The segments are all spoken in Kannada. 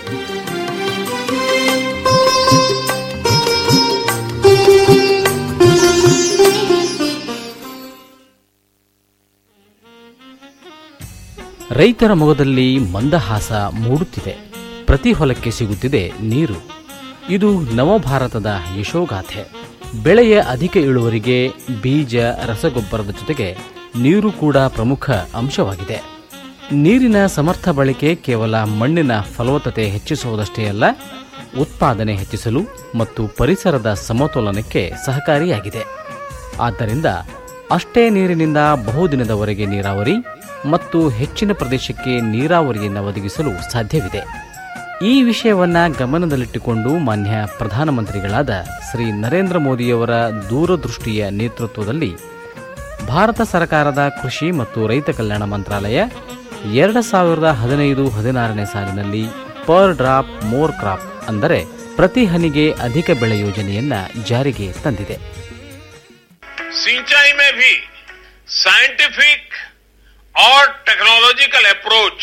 ರೈತರ ಮೊಗದಲ್ಲಿ ಮಂದಹಾಸ ಮೂಡುತ್ತಿದೆ ಪ್ರತಿ ಹೊಲಕ್ಕೆ ಸಿಗುತ್ತಿದೆ ನೀರು ಇದು ನವಭಾರತದ ಯಶೋಗಾಥೆ ಬೆಳೆಯ ಅಧಿಕ ಇಳುವರಿಗೆ ಬೀಜ ರಸಗೊಬ್ಬರದ ಜೊತೆಗೆ ನೀರು ಕೂಡ ಪ್ರಮುಖ ಅಂಶವಾಗಿದೆ ನೀರಿನ ಸಮರ್ಥ ಬಳಕೆ ಕೇವಲ ಮಣ್ಣಿನ ಫಲವತ್ತತೆ ಹೆಚ್ಚಿಸುವುದಷ್ಟೇ ಅಲ್ಲ ಉತ್ಪಾದನೆ ಹೆಚ್ಚಿಸಲು ಮತ್ತು ಪರಿಸರದ ಸಮತೋಲನಕ್ಕೆ ಸಹಕಾರಿಯಾಗಿದೆ ಆದ್ದರಿಂದ ಅಷ್ಟೇ ನೀರಿನಿಂದ ಬಹುದಿನದವರೆಗೆ ನೀರಾವರಿ ಮತ್ತು ಹೆಚ್ಚಿನ ಪ್ರದೇಶಕ್ಕೆ ನೀರಾವರಿಯನ್ನು ಒದಗಿಸಲು ಸಾಧ್ಯವಿದೆ ಈ ವಿಷಯವನ್ನ ಗಮನದಲ್ಲಿಟ್ಟುಕೊಂಡು ಮಾನ್ಯ ಪ್ರಧಾನಮಂತ್ರಿಗಳಾದ ಶ್ರೀ ನರೇಂದ್ರ ಮೋದಿಯವರ ದೂರದೃಷ್ಟಿಯ ನೇತೃತ್ವದಲ್ಲಿ ಭಾರತ ಸರ್ಕಾರದ ಕೃಷಿ ಮತ್ತು ರೈತ ಕಲ್ಯಾಣ ಮಂತ್ರಾಲಯ ಎರಡು ಸಾವಿರದ ಹದಿನೈದು ಹದಿನಾರನೇ ಸಾಲಿನಲ್ಲಿ ಪರ್ ಡ್ರಾಪ್ ಮೋರ್ ಕ್ರಾಪ್ ಅಂದರೆ ಪ್ರತಿ ಹನಿಗೆ ಅಧಿಕ ಬೆಳೆ ಯೋಜನೆಯನ್ನ ಜಾರಿಗೆ ತಂದಿದೆ सिंचाई में भी साइंटिफिक और टेक्नोलॉजिकल अप्रोच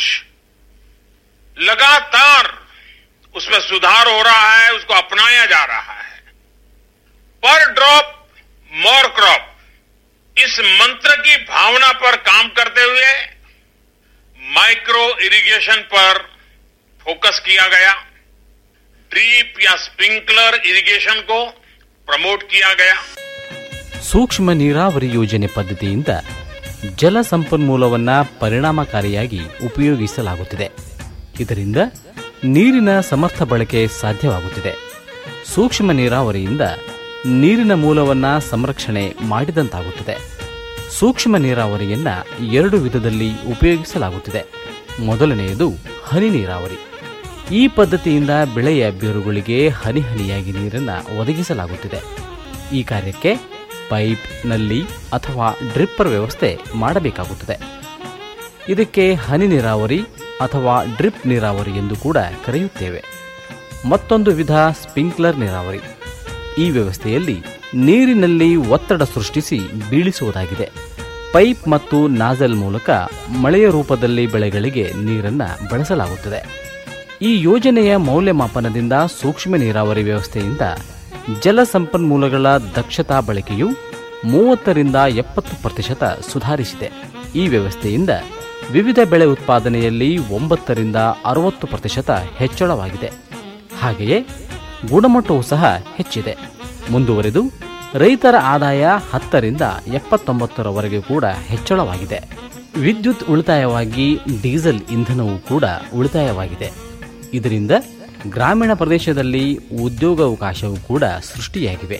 लगातार उसमें सुधार हो रहा है उसको अपनाया जा रहा है पर ड्रॉप मोर क्रॉप इस मंत्र की भावना पर काम करते हुए माइक्रो इरिगेशन पर फोकस किया गया ड्रीप या स्प्रिंकलर इरिगेशन को प्रमोट किया गया ಸೂಕ್ಷ್ಮ ನೀರಾವರಿ ಯೋಜನೆ ಪದ್ಧತಿಯಿಂದ ಜಲ ಸಂಪನ್ಮೂಲವನ್ನ ಪರಿಣಾಮಕಾರಿಯಾಗಿ ಉಪಯೋಗಿಸಲಾಗುತ್ತಿದೆ ಇದರಿಂದ ನೀರಿನ ಸಮರ್ಥ ಬಳಕೆ ಸಾಧ್ಯವಾಗುತ್ತಿದೆ ಸೂಕ್ಷ್ಮ ನೀರಾವರಿಯಿಂದ ನೀರಿನ ಮೂಲವನ್ನ ಸಂರಕ್ಷಣೆ ಮಾಡಿದಂತಾಗುತ್ತದೆ ಸೂಕ್ಷ್ಮ ನೀರಾವರಿಯನ್ನ ಎರಡು ವಿಧದಲ್ಲಿ ಉಪಯೋಗಿಸಲಾಗುತ್ತಿದೆ ಮೊದಲನೆಯದು ಹನಿ ನೀರಾವರಿ ಈ ಪದ್ಧತಿಯಿಂದ ಬೆಳೆಯ ಬೇರುಗಳಿಗೆ ಹನಿ ಹನಿಯಾಗಿ ನೀರನ್ನು ಒದಗಿಸಲಾಗುತ್ತಿದೆ ಈ ಕಾರ್ಯಕ್ಕೆ ಪೈಪ್ ನಲ್ಲಿ ಅಥವಾ ಡ್ರಿಪ್ಪರ್ ವ್ಯವಸ್ಥೆ ಮಾಡಬೇಕಾಗುತ್ತದೆ ಇದಕ್ಕೆ ಹನಿ ನೀರಾವರಿ ಅಥವಾ ಡ್ರಿಪ್ ನೀರಾವರಿ ಎಂದು ಕೂಡ ಕರೆಯುತ್ತೇವೆ ಮತ್ತೊಂದು ವಿಧ ಸ್ಪ್ರಿಂಕ್ಲರ್ ನೀರಾವರಿ ಈ ವ್ಯವಸ್ಥೆಯಲ್ಲಿ ನೀರಿನಲ್ಲಿ ಒತ್ತಡ ಸೃಷ್ಟಿಸಿ ಬೀಳಿಸುವುದಾಗಿದೆ ಪೈಪ್ ಮತ್ತು ನಾಜಲ್ ಮೂಲಕ ಮಳೆಯ ರೂಪದಲ್ಲಿ ಬೆಳೆಗಳಿಗೆ ನೀರನ್ನು ಬಳಸಲಾಗುತ್ತದೆ ಈ ಯೋಜನೆಯ ಮೌಲ್ಯಮಾಪನದಿಂದ ಸೂಕ್ಷ್ಮ ನೀರಾವರಿ ವ್ಯವಸ್ಥೆಯಿಂದ ಜಲ ಸಂಪನ್ಮೂಲಗಳ ದಕ್ಷತಾ ಬಳಕೆಯು ಮೂವತ್ತರಿಂದ ಎಪ್ಪತ್ತು ಪ್ರತಿಶತ ಸುಧಾರಿಸಿದೆ ಈ ವ್ಯವಸ್ಥೆಯಿಂದ ವಿವಿಧ ಬೆಳೆ ಉತ್ಪಾದನೆಯಲ್ಲಿ ಒಂಬತ್ತರಿಂದ ಅರವತ್ತು ಪ್ರತಿಶತ ಹೆಚ್ಚಳವಾಗಿದೆ ಹಾಗೆಯೇ ಗುಣಮಟ್ಟವೂ ಸಹ ಹೆಚ್ಚಿದೆ ಮುಂದುವರೆದು ರೈತರ ಆದಾಯ ಹತ್ತರಿಂದ ಎಪ್ಪತ್ತೊಂಬತ್ತರವರೆಗೆ ಕೂಡ ಹೆಚ್ಚಳವಾಗಿದೆ ವಿದ್ಯುತ್ ಉಳಿತಾಯವಾಗಿ ಡೀಸೆಲ್ ಇಂಧನವೂ ಕೂಡ ಉಳಿತಾಯವಾಗಿದೆ ಇದರಿಂದ ಗ್ರಾಮೀಣ ಪ್ರದೇಶದಲ್ಲಿ ಉದ್ಯೋಗಾವಕಾಶವೂ ಕೂಡ ಸೃಷ್ಟಿಯಾಗಿವೆ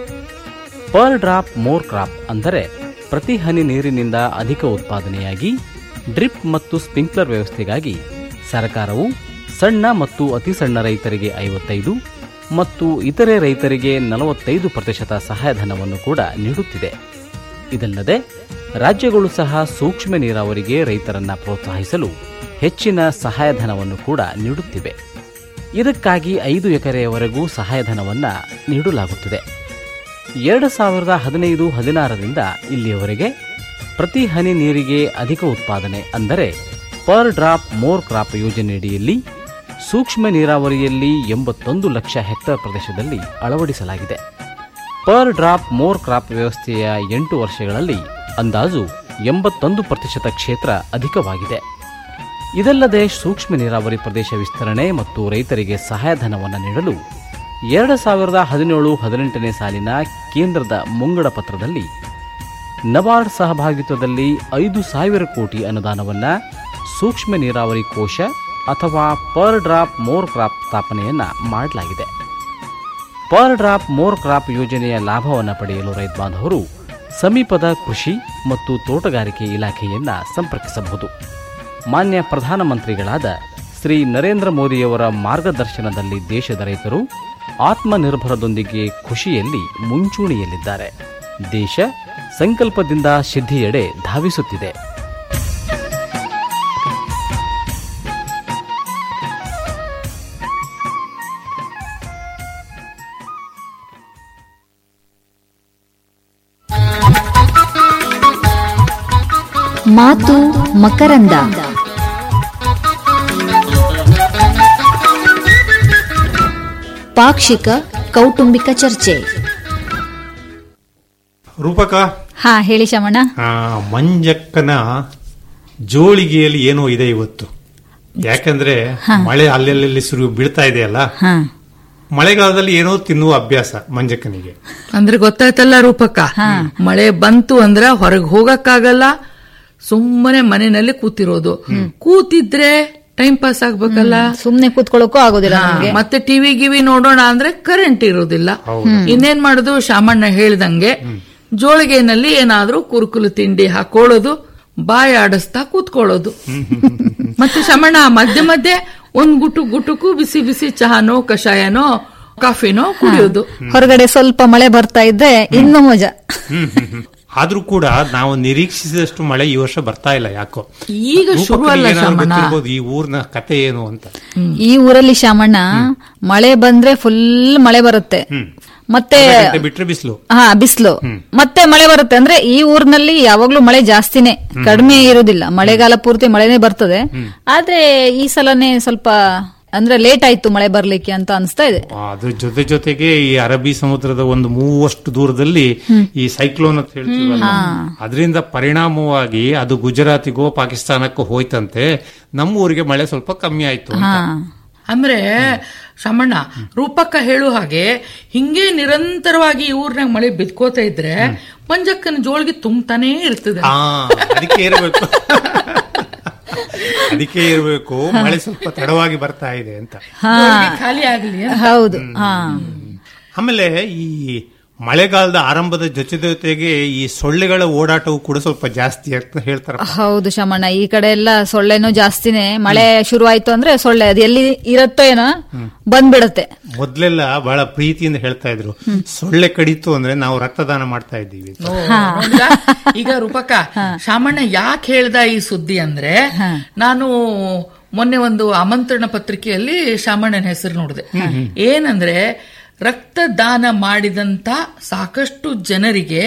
ಪರ್ ಡ್ರಾಪ್ ಮೋರ್ ಕ್ರಾಪ್ ಅಂದರೆ ಪ್ರತಿ ಹನಿ ನೀರಿನಿಂದ ಅಧಿಕ ಉತ್ಪಾದನೆಯಾಗಿ ಡ್ರಿಪ್ ಮತ್ತು ಸ್ಪ್ರಿಂಕ್ಲರ್ ವ್ಯವಸ್ಥೆಗಾಗಿ ಸರ್ಕಾರವು ಸಣ್ಣ ಮತ್ತು ಅತಿ ಸಣ್ಣ ರೈತರಿಗೆ ಐವತ್ತೈದು ಮತ್ತು ಇತರೆ ರೈತರಿಗೆ ನಲವತ್ತೈದು ಪ್ರತಿಶತ ಸಹಾಯಧನವನ್ನು ಕೂಡ ನೀಡುತ್ತಿದೆ ಇದಲ್ಲದೆ ರಾಜ್ಯಗಳು ಸಹ ಸೂಕ್ಷ್ಮ ನೀರಾವರಿಗೆ ರೈತರನ್ನ ಪ್ರೋತ್ಸಾಹಿಸಲು ಹೆಚ್ಚಿನ ಸಹಾಯಧನವನ್ನು ಕೂಡ ನೀಡುತ್ತಿವೆ ಇದಕ್ಕಾಗಿ ಐದು ಎಕರೆಯವರೆಗೂ ಸಹಾಯಧನವನ್ನು ನೀಡಲಾಗುತ್ತದೆ ಎರಡು ಸಾವಿರದ ಹದಿನೈದು ಹದಿನಾರರಿಂದ ಇಲ್ಲಿಯವರೆಗೆ ಪ್ರತಿ ಹನಿ ನೀರಿಗೆ ಅಧಿಕ ಉತ್ಪಾದನೆ ಅಂದರೆ ಪರ್ ಡ್ರಾಪ್ ಮೋರ್ ಕ್ರಾಪ್ ಯೋಜನೆಯಡಿಯಲ್ಲಿ ಸೂಕ್ಷ್ಮ ನೀರಾವರಿಯಲ್ಲಿ ಎಂಬತ್ತೊಂದು ಲಕ್ಷ ಹೆಕ್ಟೇರ್ ಪ್ರದೇಶದಲ್ಲಿ ಅಳವಡಿಸಲಾಗಿದೆ ಪರ್ ಡ್ರಾಪ್ ಮೋರ್ ಕ್ರಾಪ್ ವ್ಯವಸ್ಥೆಯ ಎಂಟು ವರ್ಷಗಳಲ್ಲಿ ಅಂದಾಜು ಎಂಬತ್ತೊಂದು ಪ್ರತಿಶತ ಕ್ಷೇತ್ರ ಅಧಿಕವಾಗಿದೆ ಇದಲ್ಲದೆ ಸೂಕ್ಷ್ಮ ನೀರಾವರಿ ಪ್ರದೇಶ ವಿಸ್ತರಣೆ ಮತ್ತು ರೈತರಿಗೆ ಸಹಾಯಧನವನ್ನು ನೀಡಲು ಎರಡು ಸಾವಿರದ ಹದಿನೇಳು ಹದಿನೆಂಟನೇ ಸಾಲಿನ ಕೇಂದ್ರದ ಮುಂಗಡ ಪತ್ರದಲ್ಲಿ ನಬಾರ್ಡ್ ಸಹಭಾಗಿತ್ವದಲ್ಲಿ ಐದು ಸಾವಿರ ಕೋಟಿ ಅನುದಾನವನ್ನು ಸೂಕ್ಷ್ಮ ನೀರಾವರಿ ಕೋಶ ಅಥವಾ ಪರ್ ಡ್ರಾಪ್ ಮೋರ್ ಕ್ರಾಪ್ ಸ್ಥಾಪನೆಯನ್ನ ಮಾಡಲಾಗಿದೆ ಪರ್ ಡ್ರಾಪ್ ಮೋರ್ ಕ್ರಾಪ್ ಯೋಜನೆಯ ಲಾಭವನ್ನು ಪಡೆಯಲು ರೈತ ಬಾಂಧವರು ಸಮೀಪದ ಕೃಷಿ ಮತ್ತು ತೋಟಗಾರಿಕೆ ಇಲಾಖೆಯನ್ನ ಸಂಪರ್ಕಿಸಬಹುದು ಮಾನ್ಯ ಪ್ರಧಾನಮಂತ್ರಿಗಳಾದ ಶ್ರೀ ನರೇಂದ್ರ ಮೋದಿಯವರ ಮಾರ್ಗದರ್ಶನದಲ್ಲಿ ದೇಶದ ರೈತರು ಆತ್ಮನಿರ್ಭರದೊಂದಿಗೆ ಖುಷಿಯಲ್ಲಿ ಮುಂಚೂಣಿಯಲ್ಲಿದ್ದಾರೆ ದೇಶ ಸಂಕಲ್ಪದಿಂದ ಸಿದ್ಧಿಯೆಡೆ ಧಾವಿಸುತ್ತಿದೆ ಮಾತು ಮಕರಂದ ಪಾಕ್ಷಿಕ ಕೌಟುಂಬಿಕ ಚರ್ಚೆ ರೂಪಕ ಹಾ ಹೇಳಿ ಶಮಣ್ಣ ಆ, ಮಂಜಕ್ಕನ ಜೋಳಿಗೆಯಲ್ಲಿ ಏನೋ ಇದೆ ಇವತ್ತು ಯಾಕಂದ್ರೆ ಮಳೆ ಅಲ್ಲೆಲ್ಲಿ ಸುರು ಬೀಳ್ತಾ ಇದೆಯಲ್ಲ ಹಾ ಮಳೆಗಾಲದಲ್ಲಿ ಏನೋ ತಿನ್ನುವ ಅಭ್ಯಾಸ ಮಂಜಕ್ಕನಿಗೆ ಅಂದ್ರೆ ಗೊತ್ತಾಯ್ತಲ್ಲ ರೂಪಕ್ಕ ಮಳೆ ಬಂತು ಅಂದ್ರ ಹೊರಗ್ ಹೋಗಕ್ಕಾಗಲ್ಲ ಸುಮ್ಮನೆ ಮನೆಯಲ್ಲಿ ಕೂತಿರೋದು ಕೂತಿದ್ರೆ ಟೈಮ್ ಪಾಸ್ ಆಗ್ಬೇಕಲ್ಲ ಸುಮ್ನೆ ಕೂತ್ಕೊಳ್ಳೋಕ್ಕೂ ಆಗೋದಿಲ್ಲ ಹಾ, ನಮ್ಗೆ ಮತ್ತೆ ಟಿವಿ ಗಿವಿ ನೋಡೋಣ ಅಂದ್ರೆ ಕರೆಂಟ್ ಇರೋದಿಲ್ಲ ಇನ್ನೇನ್ ಮಾಡುದು ಶಾಮಣ್ಣ ಹೇಳ್ದಂಗೆ ಜೋಳಿಗೆನಲ್ಲಿ ಏನಾದ್ರೂ ಕುರುಕುಲು ತಿಂಡಿ ಹಾಕೊಳ್ಳೋದು ಬಾಯಿ ಆಡಿಸ್ತಾ ಕೂತ್ಕೊಳ್ಳೋದು ಮತ್ತೆ ಶಾಮಣ್ಣ ಮಧ್ಯೆ ಮಧ್ಯೆ ಒಂದ್ ಗುಟು ಗುಟುಕು ಬಿಸಿ ಬಿಸಿ ಚಹಾನೋ ಕಷಾಯನೋ ಕಾಫಿನೋ ಕುಡಿಯೋದು ಹೊರಗಡೆ ಸ್ವಲ್ಪ ಮಳೆ ಬರ್ತಾ ಇದ್ರೆ ಇನ್ನೂ ಮಜಾ ಹ್ಮ್, ಹ್ಮ್, ಹ್ಮ್. ಆದ್ರೂ ಕೂಡ ನಾವು ನಿರೀಕ್ಷಿಸಿದಷ್ಟು ಮಳೆ ಈ ವರ್ಷ ಬರ್ತಾ ಇಲ್ಲ ಯಾಕೋ ಈಗ ಶುರು ಅಲ್ಲ ರೂಪಕನಿಗೆ ಏನಾದ್ರು ಶಾಮಣ್ಣ ಗೊತ್ತಿರ್ಬೋದು ಈ ಊರ್ನ ಕತೆ ಏನು ಅಂತ ಈ ಊರಲ್ಲಿ ಶಾಮಣ್ಣ ಮಳೆ ಬಂದ್ರೆ ಫುಲ್ ಮಳೆ ಬರುತ್ತೆ ಮತ್ತೆ ಗಂಟೆ ಬಿಟ್ರೆ ಬಿಸಿಲು ಹಾ ಬಿಸಿಲು ಮತ್ತೆ ಮಳೆ ಬರುತ್ತೆ ಅಂದ್ರೆ ಈ ಊರಿನಲ್ಲಿ ಯಾವಾಗ್ಲೂ ಮಳೆ ಜಾಸ್ತಿನೇ ಕಡಿಮೆ ಇರುದಿಲ್ಲ ಮಳೆಗಾಲ ಪೂರ್ತಿ ಮಳೆನೇ ಬರ್ತದೆ ಆದ್ರೆ ಈ ಸಲನೇ ಸ್ವಲ್ಪ ಅಂದ್ರೆ ಲೇಟ್ ಆಯ್ತು ಮಳೆ ಬರ್ಲಿಕ್ಕೆ ಅಂತ ಅನಿಸ್ತಾ ಇದೆ ಅದ್ರ ಜೊತೆ ಜೊತೆಗೆ ಈ ಅರಬ್ಬಿ ಸಮುದ್ರದ ಒಂದು ಮೂವಷ್ಟು ದೂರದಲ್ಲಿ ಈ ಸೈಕ್ಲೋನ್ ಅಂತ ಹೇಳ್ತೀವಲ್ಲ ಅದರಿಂದ ಪರಿಣಾಮವಾಗಿ ಅದು ಗುಜರಾತಿಗೋ ಪಾಕಿಸ್ತಾನಕ್ಕೋ ಹೋಯ್ತಂತೆ ನಮ್ಮ ಊರಿಗೆ ಮಳೆ ಸ್ವಲ್ಪ ಕಮ್ಮಿ ಆಯ್ತು ಅಂತ. ಅಂದ್ರೆ ಶಮಣ್ಣ ರೂಪಕ್ಕ ಹೇಳು ಹಾಗೆ ಹಿಂಗೆ ನಿರಂತರವಾಗಿ ಈ ಊರ್ನಾಗ ಮಳೆ ಬಿದ್ಕೋತಾ ಇದ್ರೆ ಮಂಜಕ್ಕನ ಜೋಳಿಗೆ ತುಂಬ್ತಾನೇ ಇರ್ತದೆ ಆ ಅದಕ್ಕೆ ಇರಬೇಕು ಅದಕ್ಕೆ ಇರಬೇಕು ಮಳೆ ಸ್ವಲ್ಪ ತಡವಾಗಿ ಬರ್ತಾ ಇದೆ ಅಂತ ಜೋಳಿಗೆ ಖಾಲಿ ಆಗ್ಲಿ ಅಂತ. ಹೌದು ಹಾ ಆಮೇಲೆ ಈ ಮಳೆಗಾಲದ ಆರಂಭದ ಜೊತೆ ಜೊತೆಗೆ ಈ ಸೊಳ್ಳೆಗಳ ಓಡಾಟವು ಕೂಡ ಸ್ವಲ್ಪ ಜಾಸ್ತಿ ಅಂತ ಹೇಳ್ತಾರೆ ಹೌದು ಶಮಣ್ಣ ಈ ಕಡೆ ಎಲ್ಲ ಸೊಳ್ಳೆನೂ ಜಾಸ್ತಿನೇ ಮಳೆ ಶುರು ಆಯ್ತು ಅಂದ್ರೆ ಸೊಳ್ಳೆ ಅದು ಎಲ್ಲಿ ಇರತ್ತೋ ಏನೋ ಬಂದ್ಬಿಡತ್ತೆ ಮೊದ್ಲೆಲ್ಲ ಬಹಳ ಪ್ರೀತಿಯಿಂದ ಹೇಳ್ತಾ ಇದ್ರು ಸೊಳ್ಳೆ ಕಡಿತು ಅಂದ್ರೆ ನಾವು ರಕ್ತದಾನ ಮಾಡ್ತಾ ಇದ್ದೀವಿ ಓ, ನೋಡಿದ್ರಾ? ಈಗ ರೂಪಕ್ಕ ಶಾಮಣ್ಣ ಯಾಕೆ ಹೇಳ್ದ ಈ ಸುದ್ದಿ ಅಂದ್ರೆ ನಾನು ಮೊನ್ನೆ ಒಂದು ಆಮಂತ್ರಣ ಪತ್ರಿಕೆಯಲ್ಲಿ ಶಾಮಣ್ಣನ ಹೆಸರು ನೋಡಿದೆ ಏನಂದ್ರೆ ರಕ್ತದಾನ ಮಾಡಿದಂತ ಸಾಕಷ್ಟು ಜನರಿಗೆ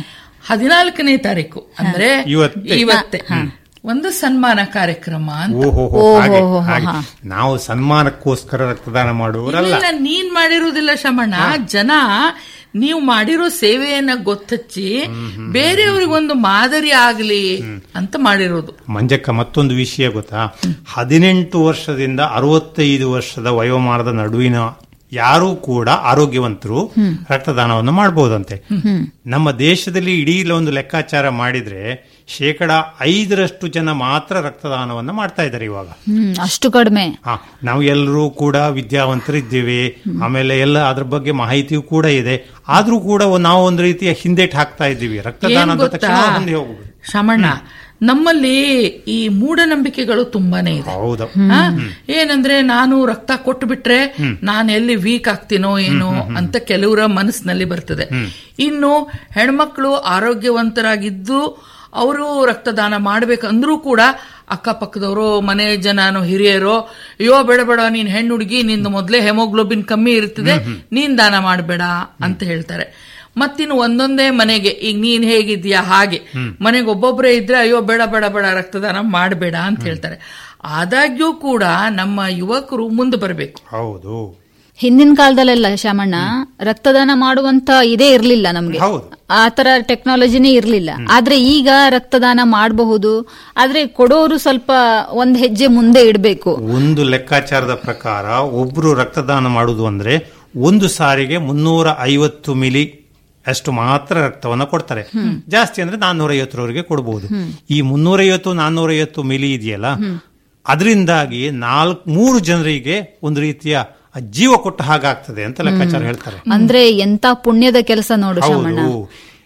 ಹದಿನಾಲ್ಕನೇ ತಾರೀಕು ಅಂದ್ರೆ ಇವತ್ತೇ. ಇವತ್ತೇ ಒಂದು ಸನ್ಮಾನ ಕಾರ್ಯಕ್ರಮ ಅಂತ ಓಹೋ ಹಾಗೆ ಹಾಗೆ ನಾವು ಸನ್ಮಾನಕ್ಕೋಸ್ಕರ ರಕ್ತದಾನ ಮಾಡುವವರಲ್ಲ ಇಲ್ಲ ನೀನ್ ಮಾಡಿರುವುದಿಲ್ಲ ಶಮಣ್ಣ ಜನ ನೀವು ಮಾಡಿರೋ ಸೇವೆಯನ್ನ ಗೊತ್ತಚ್ಚಿ ಬೇರೆಯವ್ರಿಗೊಂದು ಮಾದರಿ ಆಗ್ಲಿ ಅಂತ ಮಾಡಿರೋದು ಮಂಜಕ್ಕ ಮತ್ತೊಂದು ವಿಷಯ ಗೊತ್ತಾ ಹದಿನೆಂಟು ವರ್ಷದಿಂದ ಅರವತ್ತೈದು ವರ್ಷದ ವಯೋಮಾನದ ನಡುವಿನ ಯಾರೂ ಕೂಡ ಆರೋಗ್ಯವಂತರು ರಕ್ತದಾನವನ್ನು ಮಾಡಬಹುದಂತೆ ನಮ್ಮ ದೇಶದಲ್ಲಿ ಇಡೀ ಒಂದು ಲೆಕ್ಕಾಚಾರ ಮಾಡಿದ್ರೆ ಶೇಕಡ ಐದರಷ್ಟು ಜನ ಮಾತ್ರ ರಕ್ತದಾನವನ್ನ ಮಾಡ್ತಾ ಇದ್ದಾರೆ ಇವಾಗ ಹ್ಮ್ ಅಷ್ಟು ಕಡಿಮೆ ಹಾ ನಾವು ಎಲ್ಲರೂ ಕೂಡ ವಿದ್ಯಾವಂತರಿದ್ದೇವೆ ಆಮೇಲೆ ಎಲ್ಲ ಅದ್ರ ಬಗ್ಗೆ ಮಾಹಿತಿಯೂ ಕೂಡ ಇದೆ ಆದ್ರೂ ಕೂಡ ನಾವು ಒಂದು ರೀತಿಯ ಹಿಂದೇಟ್ ಹಾಕ್ತಾ ಇದ್ದೀವಿ ರಕ್ತದಾನ ಏನ್ ಅಂದ ಗೊತ್ತಾ ತಕ್ಷಣ ಮುಂದೆ ಹೋಗ್ಬೋದು ಶಮಣ್ಣ ನಮ್ಮಲ್ಲಿ ಈ ಮೂಢನಂಬಿಕೆಗಳು ತುಂಬಾನೇ ಇದೆ ಹೌದು ಆ? ಏನಂದ್ರೆ ನಾನು ರಕ್ತ ಕೊಟ್ಟು ಬಿಟ್ರೆ ನಾನು ಎಲ್ಲಿ ವೀಕ್ ಆಗ್ತೀನೋ ಏನೋ ಅಂತ ಕೆಲವರ ಮನಸ್ಸಿನಲ್ಲಿ ಬರ್ತದೆ ಇನ್ನು ಹೆಣ್ಮಕ್ಳು ಆರೋಗ್ಯವಂತರಾಗಿದ್ದು ಅವರು ರಕ್ತದಾನ ಮಾಡ್ಬೇಕಂದ್ರೂ ಕೂಡ ಅಕ್ಕಪಕ್ಕದವರು ಮನೆ ಜನನೋ ಹಿರಿಯರೋ ಅಯ್ಯೋ ಬೇಡ ಬೇಡ ನೀನ್ ಹೆಣ್ಣು ಹುಡುಗಿ ನಿಂದು ಮೊದ್ಲೇ ಹೆಮೋಗ್ಲೋಬಿನ್ ಕಮ್ಮಿ ಇರ್ತದೆ ನೀನ್ ದಾನ ಮಾಡಬೇಡ ಅಂತ ಹೇಳ್ತಾರೆ ಮತ್ತಿನ್ನು ಒಂದೊಂದೇ ಮನೆಗೆ ಈಗ ನೀನ್ ಹೇಗಿದ್ಯಾ ಹಾಗೆ ಮನೆಗೆ ಒಬ್ಬೊಬ್ಬರೇ ಇದ್ರೆ ಅಯ್ಯೋ ಬೇಡ ಬೇಡ ಬೇಡ ರಕ್ತದಾನ ಮಾಡಬೇಡ ಅಂತ ಹೇಳ್ತಾರೆ ಆದಾಗ್ಯೂ ಕೂಡ ನಮ್ಮ ಯುವಕರು ಮುಂದೆ ಬರಬೇಕು ಹೌದು ಹಿಂದಿನ ಕಾಲದಲ್ಲೆಲ್ಲ ಶಾಮಣ್ಣ ರಕ್ತದಾನ ಮಾಡುವಂತ ಇದೇ ಇರ್ಲಿಲ್ಲ ನಮ್ಗೆ ಹೌದು. ಆ ತರ ಟೆಕ್ನಾಲಜಿನೇ ಇರ್ಲಿಲ್ಲ ಆದ್ರೆ ಈಗ ರಕ್ತದಾನ ಮಾಡಬಹುದು ಆದ್ರೆ ಕೊಡೋರು ಸ್ವಲ್ಪ ಒಂದ್ ಹೆಜ್ಜೆ ಮುಂದೆ ಇಡಬೇಕು ಒಂದು ಲೆಕ್ಕಾಚಾರದ ಪ್ರಕಾರ ಒಬ್ರು ರಕ್ತದಾನ ಮಾಡುವುದು ಅಂದ್ರೆ ಒಂದು ಸಾರಿಗೆ ಮುನ್ನೂರ ಐವತ್ತು ಮಿಲಿ ಅಷ್ಟು ಮಾತ್ರ ರಕ್ತವನ್ನ ಕೊಡ್ತಾರೆ ಜಾಸ್ತಿ ಅಂದ್ರೆ ನಾನ್ನೂರ ಐವತ್ತರವರೆಗೆ ಕೊಡಬಹುದು ಈ ಮುನ್ನೂರೈವತ್ತು ನಾನ್ನೂರೈವತ್ತು ಮಿಲಿ ಇದೆಯಲ್ಲ ಅದರಿಂದಾಗಿ ನಾಲ್ಕು ಮೂರು ಜನರಿಗೆ ಒಂದು ರೀತಿಯ ಜೀವ ಕೊಟ್ಟ ಹಾಗಾಗ್ತದೆ ಅಂತ ಲೆಕ್ಕಾಚಾರ ಹೇಳ್ತಾರೆ ಅಂದ್ರೆ ಎಂತ ಪುಣ್ಯದ ಕೆಲಸ ನೋಡು ಶಾಮಣ್ಣ ಹೌದು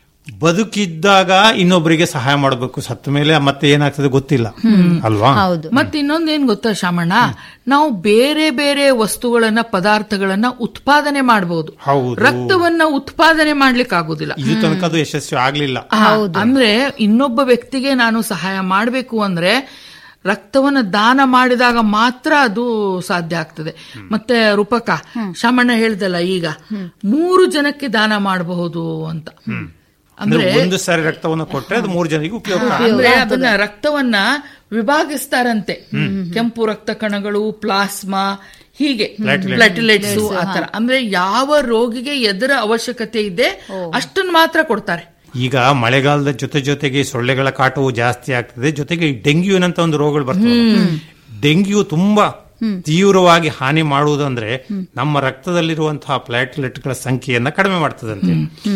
ಬದುಕಿದ್ದಾಗ ಇನ್ನೊಬ್ಬರಿಗೆ ಸಹಾಯ ಮಾಡಬೇಕು ಸತ್ತ ಮೇಲೆ ಮತ್ತೆ ಏನಾಗ್ತದೆ ಗೊತ್ತಿಲ್ಲ ಅಲ್ವಾ ಹೌದು ಮತ್ತೆ ಇನ್ನೊಂದೇನ್ ಗೊತ್ತಾ ಶಾಮಣ್ಣ ನಾವು ಬೇರೆ ಬೇರೆ ವಸ್ತುಗಳನ್ನ ಪದಾರ್ಥಗಳನ್ನ ಉತ್ಪಾದನೆ ಮಾಡಬಹುದು ಹೌದು. ರಕ್ತವನ್ನ ಉತ್ಪಾದನೆ ಮಾಡ್ಲಿಕ್ಕೆ ಆಗುದಿಲ್ಲ ಇದು ತನಕ ಅದು ಯಶಸ್ವಿ ಆಗ್ಲಿಲ್ಲ ಆ, ಅಂದ್ರೆ ಇನ್ನೊಬ್ಬ ವ್ಯಕ್ತಿಗೆ ನಾನು ಸಹಾಯ ಮಾಡಬೇಕು ಅಂದ್ರೆ ರಕ್ತವನ್ನ ದಾನ ಮಾಡಿದಾಗ ಮಾತ್ರ ಅದು ಸಾಧ್ಯ ಆಗ್ತದೆ ಮತ್ತೆ ರೂಪಕ ಶಾಮಣ್ಣ ಹೇಳ್ದಲ್ಲ ಈಗ ಮೂರು ಜನಕ್ಕೆ ದಾನ ಮಾಡಬಹುದು ಅಂತ ಅಂದ್ರೆ ಅಂದ್ರೆ ಒಂದು ಸಾರಿ ರಕ್ತವನ್ನು ಕೊಟ್ರೆ ಅದು ಮೂರು ಜನರಿಗೆ ಉಪಯೋಗ ಅಂದ್ರೆ ಅದನ್ನ ರಕ್ತವನ್ನ ವಿಭಾಗಿಸ್ತಾರಂತೆ ಕೆಂಪು ರಕ್ತ ಕಣಗಳು ಪ್ಲಾಸ್ಮಾ ಹೀಗೆ ಪ್ಲಾಟಿಲೆಟ್ಸ್ ಆತರ ಅಂದ್ರೆ ಯಾವ ರೋಗಿಗೆ ಎದರ ಅವಶ್ಯಕತೆ ಇದೆ ಅಷ್ಟನ್ನ ಮಾತ್ರ ಕೊಡ್ತಾರೆ ಈಗ ಮಳೆಗಾಲದ ಜೊತೆ ಜೊತೆಗೆ ಸೊಳ್ಳೆಗಳ ಕಾಟವು ಜಾಸ್ತಿ ಆಗ್ತದೆ ಜೊತೆಗೆ ಈ ಡೆಂಗ್ಯೂನಂತ ಒಂದು ರೋಗಗಳು ಬರ್ತವೆ ಡೆಂಗ್ಯೂ ತುಂಬಾ ತೀವ್ರವಾಗಿ ಹಾನಿ ಮಾಡುವುದಂದ್ರೆ ನಮ್ಮ ರಕ್ತದಲ್ಲಿರುವಂತಹ ಪ್ಲಾಟ್ಲೆಟ್ಗಳ ಸಂಖ್ಯೆಯನ್ನ ಕಡಿಮೆ ಮಾಡ್ತದಂತೆ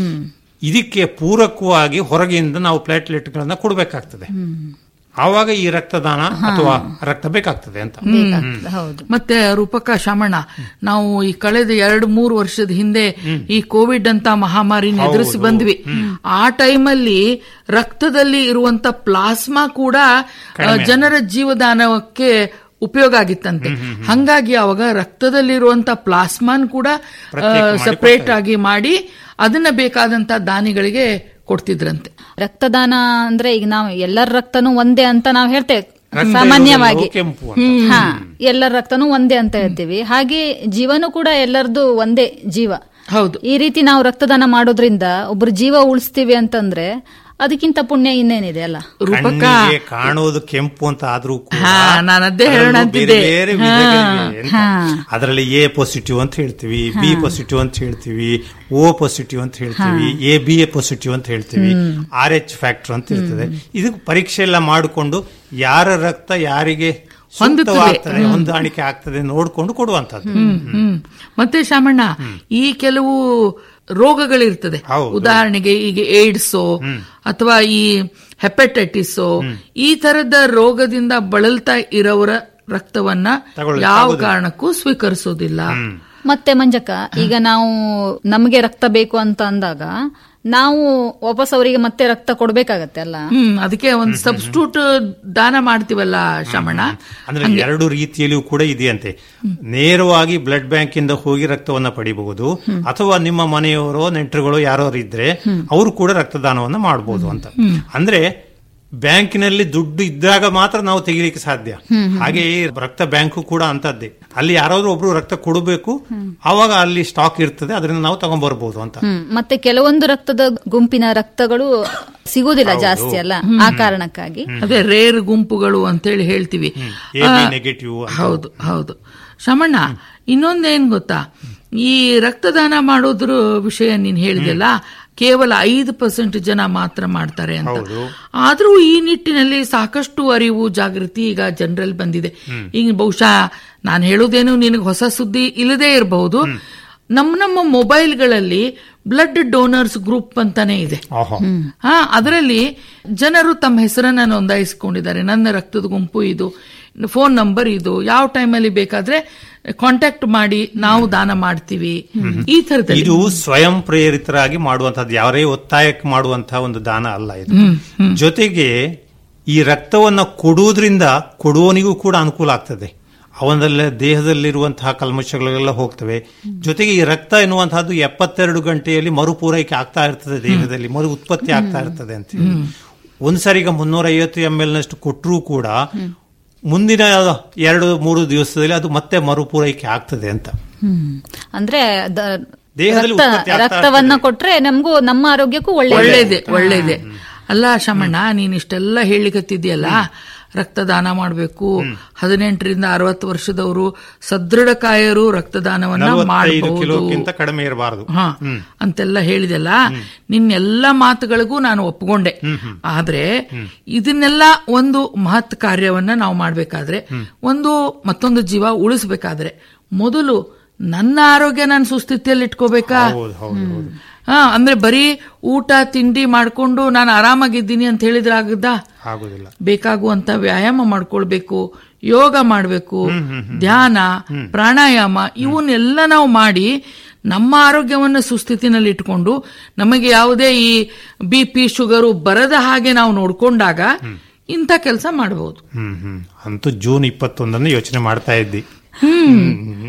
ಇದಕ್ಕೆ ಪೂರಕವಾಗಿ ಹೊರಗಿಂದ ನಾವು ಪ್ಲಾಟ್ಲೆಟ್ಗಳನ್ನ ಕೊಡಬೇಕಾಗ್ತದೆ ಆವಾಗ ಈ ರಕ್ತದಾನ ಅಥವಾ ರಕ್ತ ಬೇಕಾಗ್ತದೆ ಅಂತ ಹೌದು ಮತ್ತೆ ರೂಪಕ ಶಾಮಣ್ಣ ನಾವು ಈ ಕಳೆದ ಎರಡು ಮೂರು ವರ್ಷದ ಹಿಂದೆ ಈ ಕೋವಿಡ್ ಅಂತ ಮಹಾಮಾರಿನ ಎದುರಿಸಿ ಬಂದ್ವಿ ಆ ಟೈಮಲ್ಲಿ ರಕ್ತದಲ್ಲಿ ಇರುವಂತ ಪ್ಲಾಸ್ಮಾ ಕೂಡ ಆ, ಜನರ ಜೀವದಾನಕ್ಕೆ ಉಪಯೋಗ ಆಗಿತ್ತಂತೆ ಹಂಗಾಗಿ ಅವಾಗ ರಕ್ತದಲ್ಲಿರುವಂತ ಪ್ಲಾಸ್ಮಾನ್ ಕೂಡ ಸಪರೇಟ್ ಆಗಿ ಮಾಡಿ ಅದನ್ನ ಬೇಕಾದಂತ ದಾನಿಗಳಿಗೆ ಕೊಡ್ತಿದ್ರಂತೆ ರಕ್ತದಾನ ಅಂದ್ರೆ ಈಗ ನಾವು ಎಲ್ಲರ ರಕ್ತನೂ ಒಂದೇ ಅಂತ ನಾವು ಹೇಳ್ತೇವೆ ರಕ್ತ ಸಾಮಾನ್ಯವಾಗಿ ಇರುವುದೆಲ್ಲವೂ ಕೆಂಪು ಅಂತ. ಹಾ ಎಲ್ಲರ ರಕ್ತನೂ ಒಂದೇ ಅಂತ ಹೇಳ್ತೀವಿ ಹಾಗೆ ಜೀವನೂ ಕೂಡ ಎಲ್ಲರದು ಒಂದೇ ಜೀವ ಹೌದು ಈ ರೀತಿ ನಾವು ರಕ್ತದಾನ ಮಾಡೋದ್ರಿಂದ ಒಬ್ರು ಜೀವ ಉಳಿಸ್ತೀವಿ ಅಂತಂದ್ರೆ ಅದಕ್ಕಿಂತ ಪುಣ್ಯ ಇನ್ನೇನಿದೆ ಅಲ್ಲ ರೂಪಕ ಕಣ್ಣಿಗೆ ಕಾಣೋದು ಕೆಂಪು ಅಂತ ಆದ್ರೂ ಕೂಡ ಹಾ, ನಾನ್ ಅದೇ ಅದರಲ್ಲೂ ಹೇಳೋಣ ಬೇರೆ ಅಂತಿದ್ದೆ. ಬೇರೆ ವಿಧಗಳಿವೆ ಅಂತ. ಅದರಲ್ಲಿ ಎ ಪಾಸಿಟಿವ್ ಅಂತ ಹೇಳ್ತೀವಿ ಬಿ ಪಾಸಿಟಿವ್ ಅಂತ ಹೇಳ್ತೀವಿ ಓ ಪಾಸಿಟಿವ್ ಅಂತ ಹೇಳ್ತೀವಿ ಎ ಬಿ ಎ ಪಾಸಿಟಿವ್ ಅಂತ ಹೇಳ್ತೀವಿ ಆರ್ ಎಚ್ ಫ್ಯಾಕ್ಟರ್ ಅಂತ ಇರ್ತದೆ ಇದು ಪರೀಕ್ಷೆ ಎಲ್ಲ ಮಾಡಿಕೊಂಡು ಯಾರ ರಕ್ತ ಯಾರಿಗೆ ಸೂಕ್ತವಾಗ್ತದೆ ಹೊಂದಾಣಿಕೆ ಆಗ್ತದೆ ನೋಡ್ಕೊಂಡು ಕೊಡುವಂತದ್ದು ಹ್ಮ್ ಮತ್ತೆ ಶಾಮಣ್ಣ ಈ ಕೆಲವು ರೋಗಗಳಿರ್ತದೆ ಹೌದು. ಉದಾಹರಣೆಗೆ ಈಗ ಏಡ್ಸೋ ಅಥವಾ ಈ ಹೆಪಟೈಟಿಸ್ ಈ ತರದ ರೋಗದಿಂದ ಬಳಲ್ತಾ ಇರೋರ ರಕ್ತವನ್ನ ತಗೊಳ್ಳಿಕ್ಕೆ ಯಾವ ಆಗೋದಿಲ್ಲ. ಕಾರಣಕ್ಕೂ ಸ್ವೀಕರಿಸೋದಿಲ್ಲ ಮತ್ತೆ ಮಂಜಕ್ಕ ಈಗ ನಾವು ನಮಗೆ ರಕ್ತ ಬೇಕು ಅಂತ ಅಂದಾಗ ನಾವು ವಾಪಸ್ ಅವರಿಗೆ ಮತ್ತೆ ರಕ್ತ ಕೊಡ್ಬೇಕಾಗತ್ತೆ ಅಲ್ಲ ಹ್ಮ್ ಅದಕ್ಕೆ ಒಂದು ಸಬ್ಸ್ಟ್ಯೂಟ್ ದಾನ ಮಾಡ್ತೀವಲ್ಲ ಶಾಮಣ್ಣ ಅಂದ್ರೆ ಎರಡು ರೀತಿಯಲ್ಲಿಯೂ ಕೂಡ ಇದೆಯಂತೆ ನೇರವಾಗಿ ಬ್ಲಡ್ ಬ್ಯಾಂಕ್ ಇಂದ ಹೋಗಿ ರಕ್ತವನ್ನ ಪಡಿಬಹುದು ಅಥವಾ ನಿಮ್ಮ ಮನೆಯವರೋ ನೆಂಟರುಗಳು ಯಾರೋ ಇದ್ರೆ ಅವರು ಕೂಡ ರಕ್ತದಾನವನ್ನ ಮಾಡಬಹುದು ಅಂತ ಅಂದ್ರೆ ಬ್ಯಾಂಕಿನಲ್ಲಿ ದುಡ್ಡು ಇದ್ದಾಗ ಮಾತ್ರ ನಾವು ತೆಗಿಲಿಕ್ಕೆ ಸಾಧ್ಯ ಹಾಗೆ ಈ ರಕ್ತ ಬ್ಯಾಂಕು ಕೂಡ ಅಂತದ್ದೇ ಅಲ್ಲಿ ಯಾರಾದ್ರೂ ಒಬ್ರು ರಕ್ತ ಕೊಡಬೇಕು ಆವಾಗ ಅಲ್ಲಿ ಸ್ಟಾಕ್ ಇರ್ತದೆ ಅದರಿಂದ ನಾವು ತಗೊಂಡ್ಬರ್ಬೋದು ಅಂತ ಹ್ಮ್ ಮತ್ತೆ ಕೆಲವೊಂದು ರಕ್ತದ ಗುಂಪಿನ ರಕ್ತಗಳು ಸಿಗುವುದಿಲ್ಲ ಜಾಸ್ತಿ ಅಲ್ಲ ಆ ಕಾರಣಕ್ಕಾಗಿ ಅದೇ ರೇರ್ ಗುಂಪುಗಳು ಅಂತೇಳಿ ಹೇಳ್ತೀವಿ ಎ ಬಿ ನೆಗೆಟಿವ್ ಹೌದು ಹೌದು ಶಮಣ್ಣ ಇನ್ನೊಂದೇನ್ ಗೊತ್ತಾ ಈ ರಕ್ತದಾನ ಮಾಡೋದ್ರ ವಿಷಯ ನೀನ್ ಹೇಳಿದೆಲ್ಲ ಕೇವಲ ಐದು ಪರ್ಸೆಂಟ್ ಜನ ಮಾತ್ರ ಮಾಡ್ತಾರೆ ಅಂತ ಹೌದು. ಆದ್ರೂ ಈ ನಿಟ್ಟಿನಲ್ಲಿ ಸಾಕಷ್ಟು ಅರಿವು ಜಾಗೃತಿ ಈಗ ಜನರಲ್ಲಿ ಬಂದಿದೆ ಈಗ ಬಹುಶಃ ನಾನು ಹೇಳೋದೇನು ನಿನಗೆ ಹೊಸ ಸುದ್ದಿ ಇಲ್ಲದೇ ಇರಬಹುದು ನಮ್ಮ ನಮ್ಮ ಮೊಬೈಲ್ಗಳಲ್ಲಿ ಬ್ಲಡ್ ಡೋನರ್ಸ್ ಗ್ರೂಪ್ ಅಂತಾನೆ ಇದೆ ಆಹಾ ಹಾ ಅದರಲ್ಲಿ ಜನರು ತಮ್ಮ ಹೆಸರನ್ನ ನೋಂದಾಯಿಸಿಕೊಂಡಿದ್ದಾರೆ ನನ್ನ ರಕ್ತದ ಗುಂಪು ಇದು ಫೋನ್ ನಂಬರ್ ಇದು ಯಾವ ಟೈಮಲ್ಲಿ ಬೇಕಾದ್ರೆ ಕಾಂಟ್ಯಾಕ್ಟ್ ಮಾಡಿ ನಾವು ದಾನ ಮಾಡ್ತೀವಿ ಈ ತರದಲ್ಲಿ ಇದು ಸ್ವಯಂ ಪ್ರೇರಿತರಾಗಿ ಮಾಡುವಂತಹದ್ದು ಯಾರೇ ಒತ್ತಾಯಕ್ಕೆ ಮಾಡುವಂತಹ ಒಂದು ದಾನ ಅಲ್ಲ ಇದು ಜೊತೆಗೆ ಈ ರಕ್ತವನ್ನ ಕೊಡುವುದರಿಂದ ಕೊಡುವವನಿಗೂ ಕೂಡ ಅನುಕೂಲ ಆಗ್ತದೆ ಅವನಲ್ಲ ದೇಹದಲ್ಲಿರುವಂತಹ ಕಲ್ಮಶಗಳೆಲ್ಲ ಹೋಗ್ತವೆ ಜೊತೆಗೆ ಈ ರಕ್ತ ಎನ್ನುವಂತಹದ್ದು ಎಪ್ಪತ್ತೆರಡು ಗಂಟೆಯಲ್ಲಿ ಮರುಪೂರೈಕೆ ಆಗ್ತಾ ಇರ್ತದೆ ದೇಹದಲ್ಲಿ ಮರು ಉತ್ಪತ್ತಿ ಆಗ್ತಾ ಇರ್ತದೆ ಅಂತ ಹೇಳಿ ಒಂದ್ಸರಿಗ ಮುನ್ನೂರ ಐವತ್ತು ಎಂ ಎಲ್ ನಷ್ಟು ಕೊಟ್ಟರೂ ಕೂಡ ಮುಂದಿನ ಎರಡು ಮೂರು ದಿವಸದಲ್ಲಿ ಅದು ಮತ್ತೆ ಮರುಪೂರೈಕೆ ಆಗ್ತದೆ ಅಂತ ಹ್ಮ್ ಅಂದ್ರೆ ದ- ದೇಹದಲ್ಲಿ ರಕ್ತ- ಉತ್ಪತ್ತಿ ಆಗ್ತಾ ರಕ್ತವನ್ನ ಕೊಟ್ರೆ ನಮಗೂ ನಮ್ಮ ಆರೋಗ್ಯಕ್ಕೂ ಒಳ್ಳೆ ಒಳ್ಳೇದೆ ಒಳ್ಳೇದೆ ಅಲ್ಲ ಶಮಣ್ಣ ನೀನ್ ಇಷ್ಟೆಲ್ಲ ಹೇಳಿಕತ್ತಿದ್ಯಲ್ಲ ರಕ್ತದಾನ ಮಾಡಬೇಕು ಹದಿನೆಂಟರಿಂದ ಅರವತ್ತು ವರ್ಷದವರು ಸದೃಢ ಕಾಯರು ರಕ್ತದಾನವನ್ನ ನಲವತ್ತೈದು ಮಾಡಬಹುದು ಕಿಲೋಕ್ಕಿಂತ ಕಡಿಮೆ ಇರಬಾರದು ಹಾ ಅಂತೆಲ್ಲ ಹೇಳಿದೆಲ್ಲ ನಿನ್ನೆಲ್ಲ ಮಾತುಗಳಿಗೂ ನಾನು ಒಪ್ಕೊಂಡೆ ಆದ್ರೆ ಇದನ್ನೆಲ್ಲ ಒಂದು ಮಹತ್ ಕಾರ್ಯವನ್ನ ನಾವು ಮಾಡ್ಬೇಕಾದ್ರೆ ಒಂದು ಮತ್ತೊಂದು ಜೀವ ಉಳಿಸ್ಬೇಕಾದ್ರೆ ಮೊದಲು ನನ್ನ ಆರೋಗ್ಯ ನಾನು ಸುಸ್ಥಿತಿಯಲ್ಲಿ ಇಟ್ಕೋಬೇಕಾ ಹೌದು ಹೌದು ಹೌದು ಹಾ ಅಂದ್ರೆ ಬರೀ ಊಟ ತಿಂಡಿ ಮಾಡ್ಕೊಂಡು ನಾನು ಆರಾಮಾಗಿದ್ದೀನಿ ಅಂತ ಹೇಳಿದ್ರೆ ಆಗದ ಆಗುದಿಲ್ಲ ಬೇಕಾಗುವಂತ ವ್ಯಾಯಾಮ ಮಾಡ್ಕೊಳ್ಬೇಕು ಯೋಗ ಮಾಡಬೇಕು ಧ್ಯಾನ ಪ್ರಾಣಾಯಾಮ ಇವನ್ನೆಲ್ಲ ನಾವು ಮಾಡಿ ನಮ್ಮ ಆರೋಗ್ಯವನ್ನು ಸುಸ್ಥಿತಿನಲ್ಲಿ ಇಟ್ಕೊಂಡು ನಮಗೆ ಯಾವುದೇ ಈ ಬಿ ಪಿ ಶುಗರು ಬರದ ಹಾಗೆ ನಾವು ನೋಡ್ಕೊಂಡಾಗ ಇಂಥ ಕೆಲಸ ಮಾಡಬಹುದು ಹ್ಮ್ ಹ್ಮ್ ಅಂತೂ ಜೂನ್ ಇಪ್ಪತ್ತೊಂದನ್ನು ಯೋಚನೆ ಮಾಡ್ತಾ ಇದ್ದಿ ಹ್ಮ್.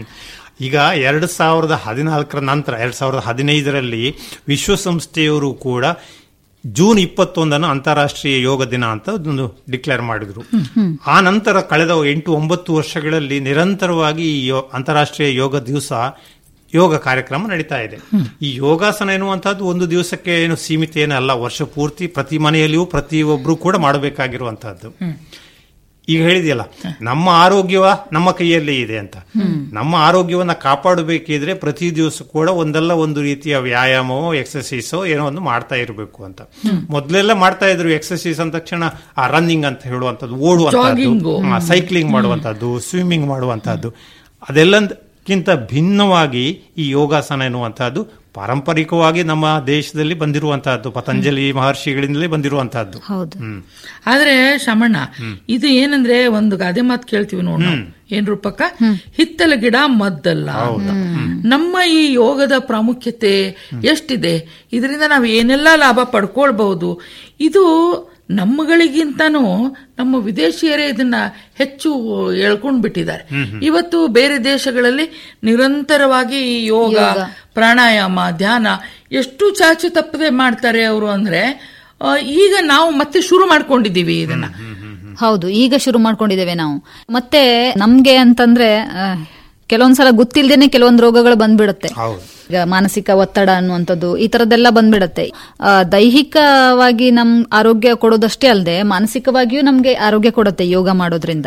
ಈಗ ಎರಡ್ ಸಾವಿರದ ಹದಿನಾಲ್ಕರ ನಂತರ ಎರಡ್ ಸಾವಿರದ ಹದಿನೈದರಲ್ಲಿ ವಿಶ್ವಸಂಸ್ಥೆಯವರು ಕೂಡ ಜೂನ್ ಇಪ್ಪತ್ತೊಂದನ್ನು ಅಂತಾರಾಷ್ಟ್ರೀಯ ಯೋಗ ದಿನ ಅಂತ ಒಂದು ಡಿಕ್ಲೇರ್ ಮಾಡಿದ್ರು ಆ ನಂತರ ಕಳೆದ ಎಂಟು ಒಂಬತ್ತು ವರ್ಷಗಳಲ್ಲಿ ನಿರಂತರವಾಗಿ ಈ ಯೋ- ಅಂತಾರಾಷ್ಟ್ರೀಯ ಯೋಗ ದಿವಸ ಯೋಗ ಕಾರ್ಯಕ್ರಮ ನಡೀತಾ ಇದೆ ಈ ಯೋಗಾಸನ ಎನ್ನುವಂತಹದ್ದು ಒಂದು ದಿವಸಕ್ಕೆ ಏನು ಸೀಮಿತ ಏನಲ್ಲ ವರ್ಷ ಪೂರ್ತಿ ಪ್ರತಿ ಮನೆಯಲ್ಲಿಯೂ ಪ್ರತಿಯೊಬ್ಬರು ಕೂಡ ಮಾಡಬೇಕಾಗಿರುವಂತಹದ್ದು ಈಗ ಹೇಳಿದೆಯಲ್ಲ ನಮ್ಮ ಆರೋಗ್ಯವ ನಮ್ಮ ಕೈಯಲ್ಲೇ ಇದೆ ಅಂತ ನಮ್ಮ ಆರೋಗ್ಯವನ್ನ ಕಾಪಾಡಬೇಕಿದ್ರೆ ಪ್ರತಿ ದಿವಸ ಕೂಡ ಒಂದಲ್ಲ ಒಂದು ರೀತಿಯ ವ್ಯಾಯಾಮವೋ ಎಕ್ಸಸೈಸೋ ಏನೋ ಒಂದು ಮಾಡ್ತಾ ಇರಬೇಕು ಅಂತ ಮೊದಲೆಲ್ಲ ಮಾಡ್ತಾ ಇದ್ರು ಎಕ್ಸಸೈಸ್ ಅಂದ ತಕ್ಷಣ ಆ ರನ್ನಿಂಗ್ ಅಂತ ಹೇಳುವಂಥದ್ದು ಓಡುವಂತಹದ್ದು ಸೈಕ್ಲಿಂಗ್ ಮಾಡುವಂತಹದ್ದು ಸ್ವಿಮ್ಮಿಂಗ್ ಮಾಡುವಂತಹದ್ದು ಅದೆಲ್ಲಕ್ಕಿಂತ ಭಿನ್ನವಾಗಿ ಈ ಯೋಗಾಸನ ಎನ್ನುವಂತಹದ್ದು ಪಾರಂಪರಿಕವಾಗಿ ನಮ್ಮ ದೇಶದಲ್ಲಿ ಬಂದಿರುವಂತಹದ್ದು ಪತಂಜಲಿ ಮಹರ್ಷಿಗಳಿಂದಲೇ ಬಂದಿರುವಂತಹದ್ದು ಹೌದು ಹ್ಮ್ ಆದ್ರೆ ಶಮಣ್ಣ ಇದು ಏನಂದ್ರೆ ಒಂದು ಗಾದೆ ಮಾತು ಕೇಳ್ತೀವಿ ನೋಡ್ ನಾವು. ಏನ್ ರೂಪಕ್ಕ ಹಿತ್ತಲ ಗಿಡ ಮದ್ದಲ್ಲ ಅಂತ ನಮ್ಮ ಈ ಯೋಗದ ಪ್ರಾಮುಖ್ಯತೆ ಎಷ್ಟಿದೆ ಇದರಿಂದ ನಾವು ಏನೆಲ್ಲ ಲಾಭ ಪಡ್ಕೊಳ್ಬಹುದು ಇದು ನಮ್ಮಗಳಿಗಿಂತನೂ ನಮ್ಮ ವಿದೇಶಿಯರೇ ಇದನ್ನ ಹೆಚ್ಚು ಹೇಳ್ಕೊಂಡ್ ಬಿಟ್ಟಿದ್ದಾರೆ ಇವತ್ತು ಬೇರೆ ದೇಶಗಳಲ್ಲಿ ನಿರಂತರವಾಗಿ ಈ ಯೋಗ ಪ್ರಾಣಾಯಾಮ ಧ್ಯಾನ ಎಷ್ಟು ಚಾಚು ತಪ್ಪದೆ ಮಾಡ್ತಾರೆ ಅವರು ಅಂದ್ರೆ ಆ, ಈಗ ನಾವು ಮತ್ತೆ ಶುರು ಮಾಡ್ಕೊಂಡಿದ್ದೀವಿ ಇದನ್ನ ಹೌದು ಈಗ ಶುರು ಮಾಡ್ಕೊಂಡಿದ್ದೇವೆ ನಾವು ಮತ್ತೆ ನಮ್ಗೆ ಅಂತಂದ್ರೆ ಆ, ಕೆಲವೊಂದ್ಸಲ ಗೊತ್ತಿಲ್ದೇನೆ ಕೆಲವೊಂದು ರೋಗಗಳು ಬಂದ್ಬಿಡುತ್ತೆ ಹೌದು ಈಗ ಮಾನಸಿಕ ಒತ್ತಡ ಅನ್ನುವಂಥದ್ದು ಈ ತರದ್ದೆಲ್ಲ ಬಂದ್ಬಿಡತ್ತೆ ಆ, ದೈಹಿಕವಾಗಿ ನಮ್ ಆರೋಗ್ಯ ಕೊಡೋದಷ್ಟೇ ಅಲ್ಲದೆ ಮಾನಸಿಕವಾಗಿಯೂ ನಮ್ಗೆ ಆರೋಗ್ಯ ಕೊಡುತ್ತೆ ಯೋಗ ಮಾಡೋದ್ರಿಂದ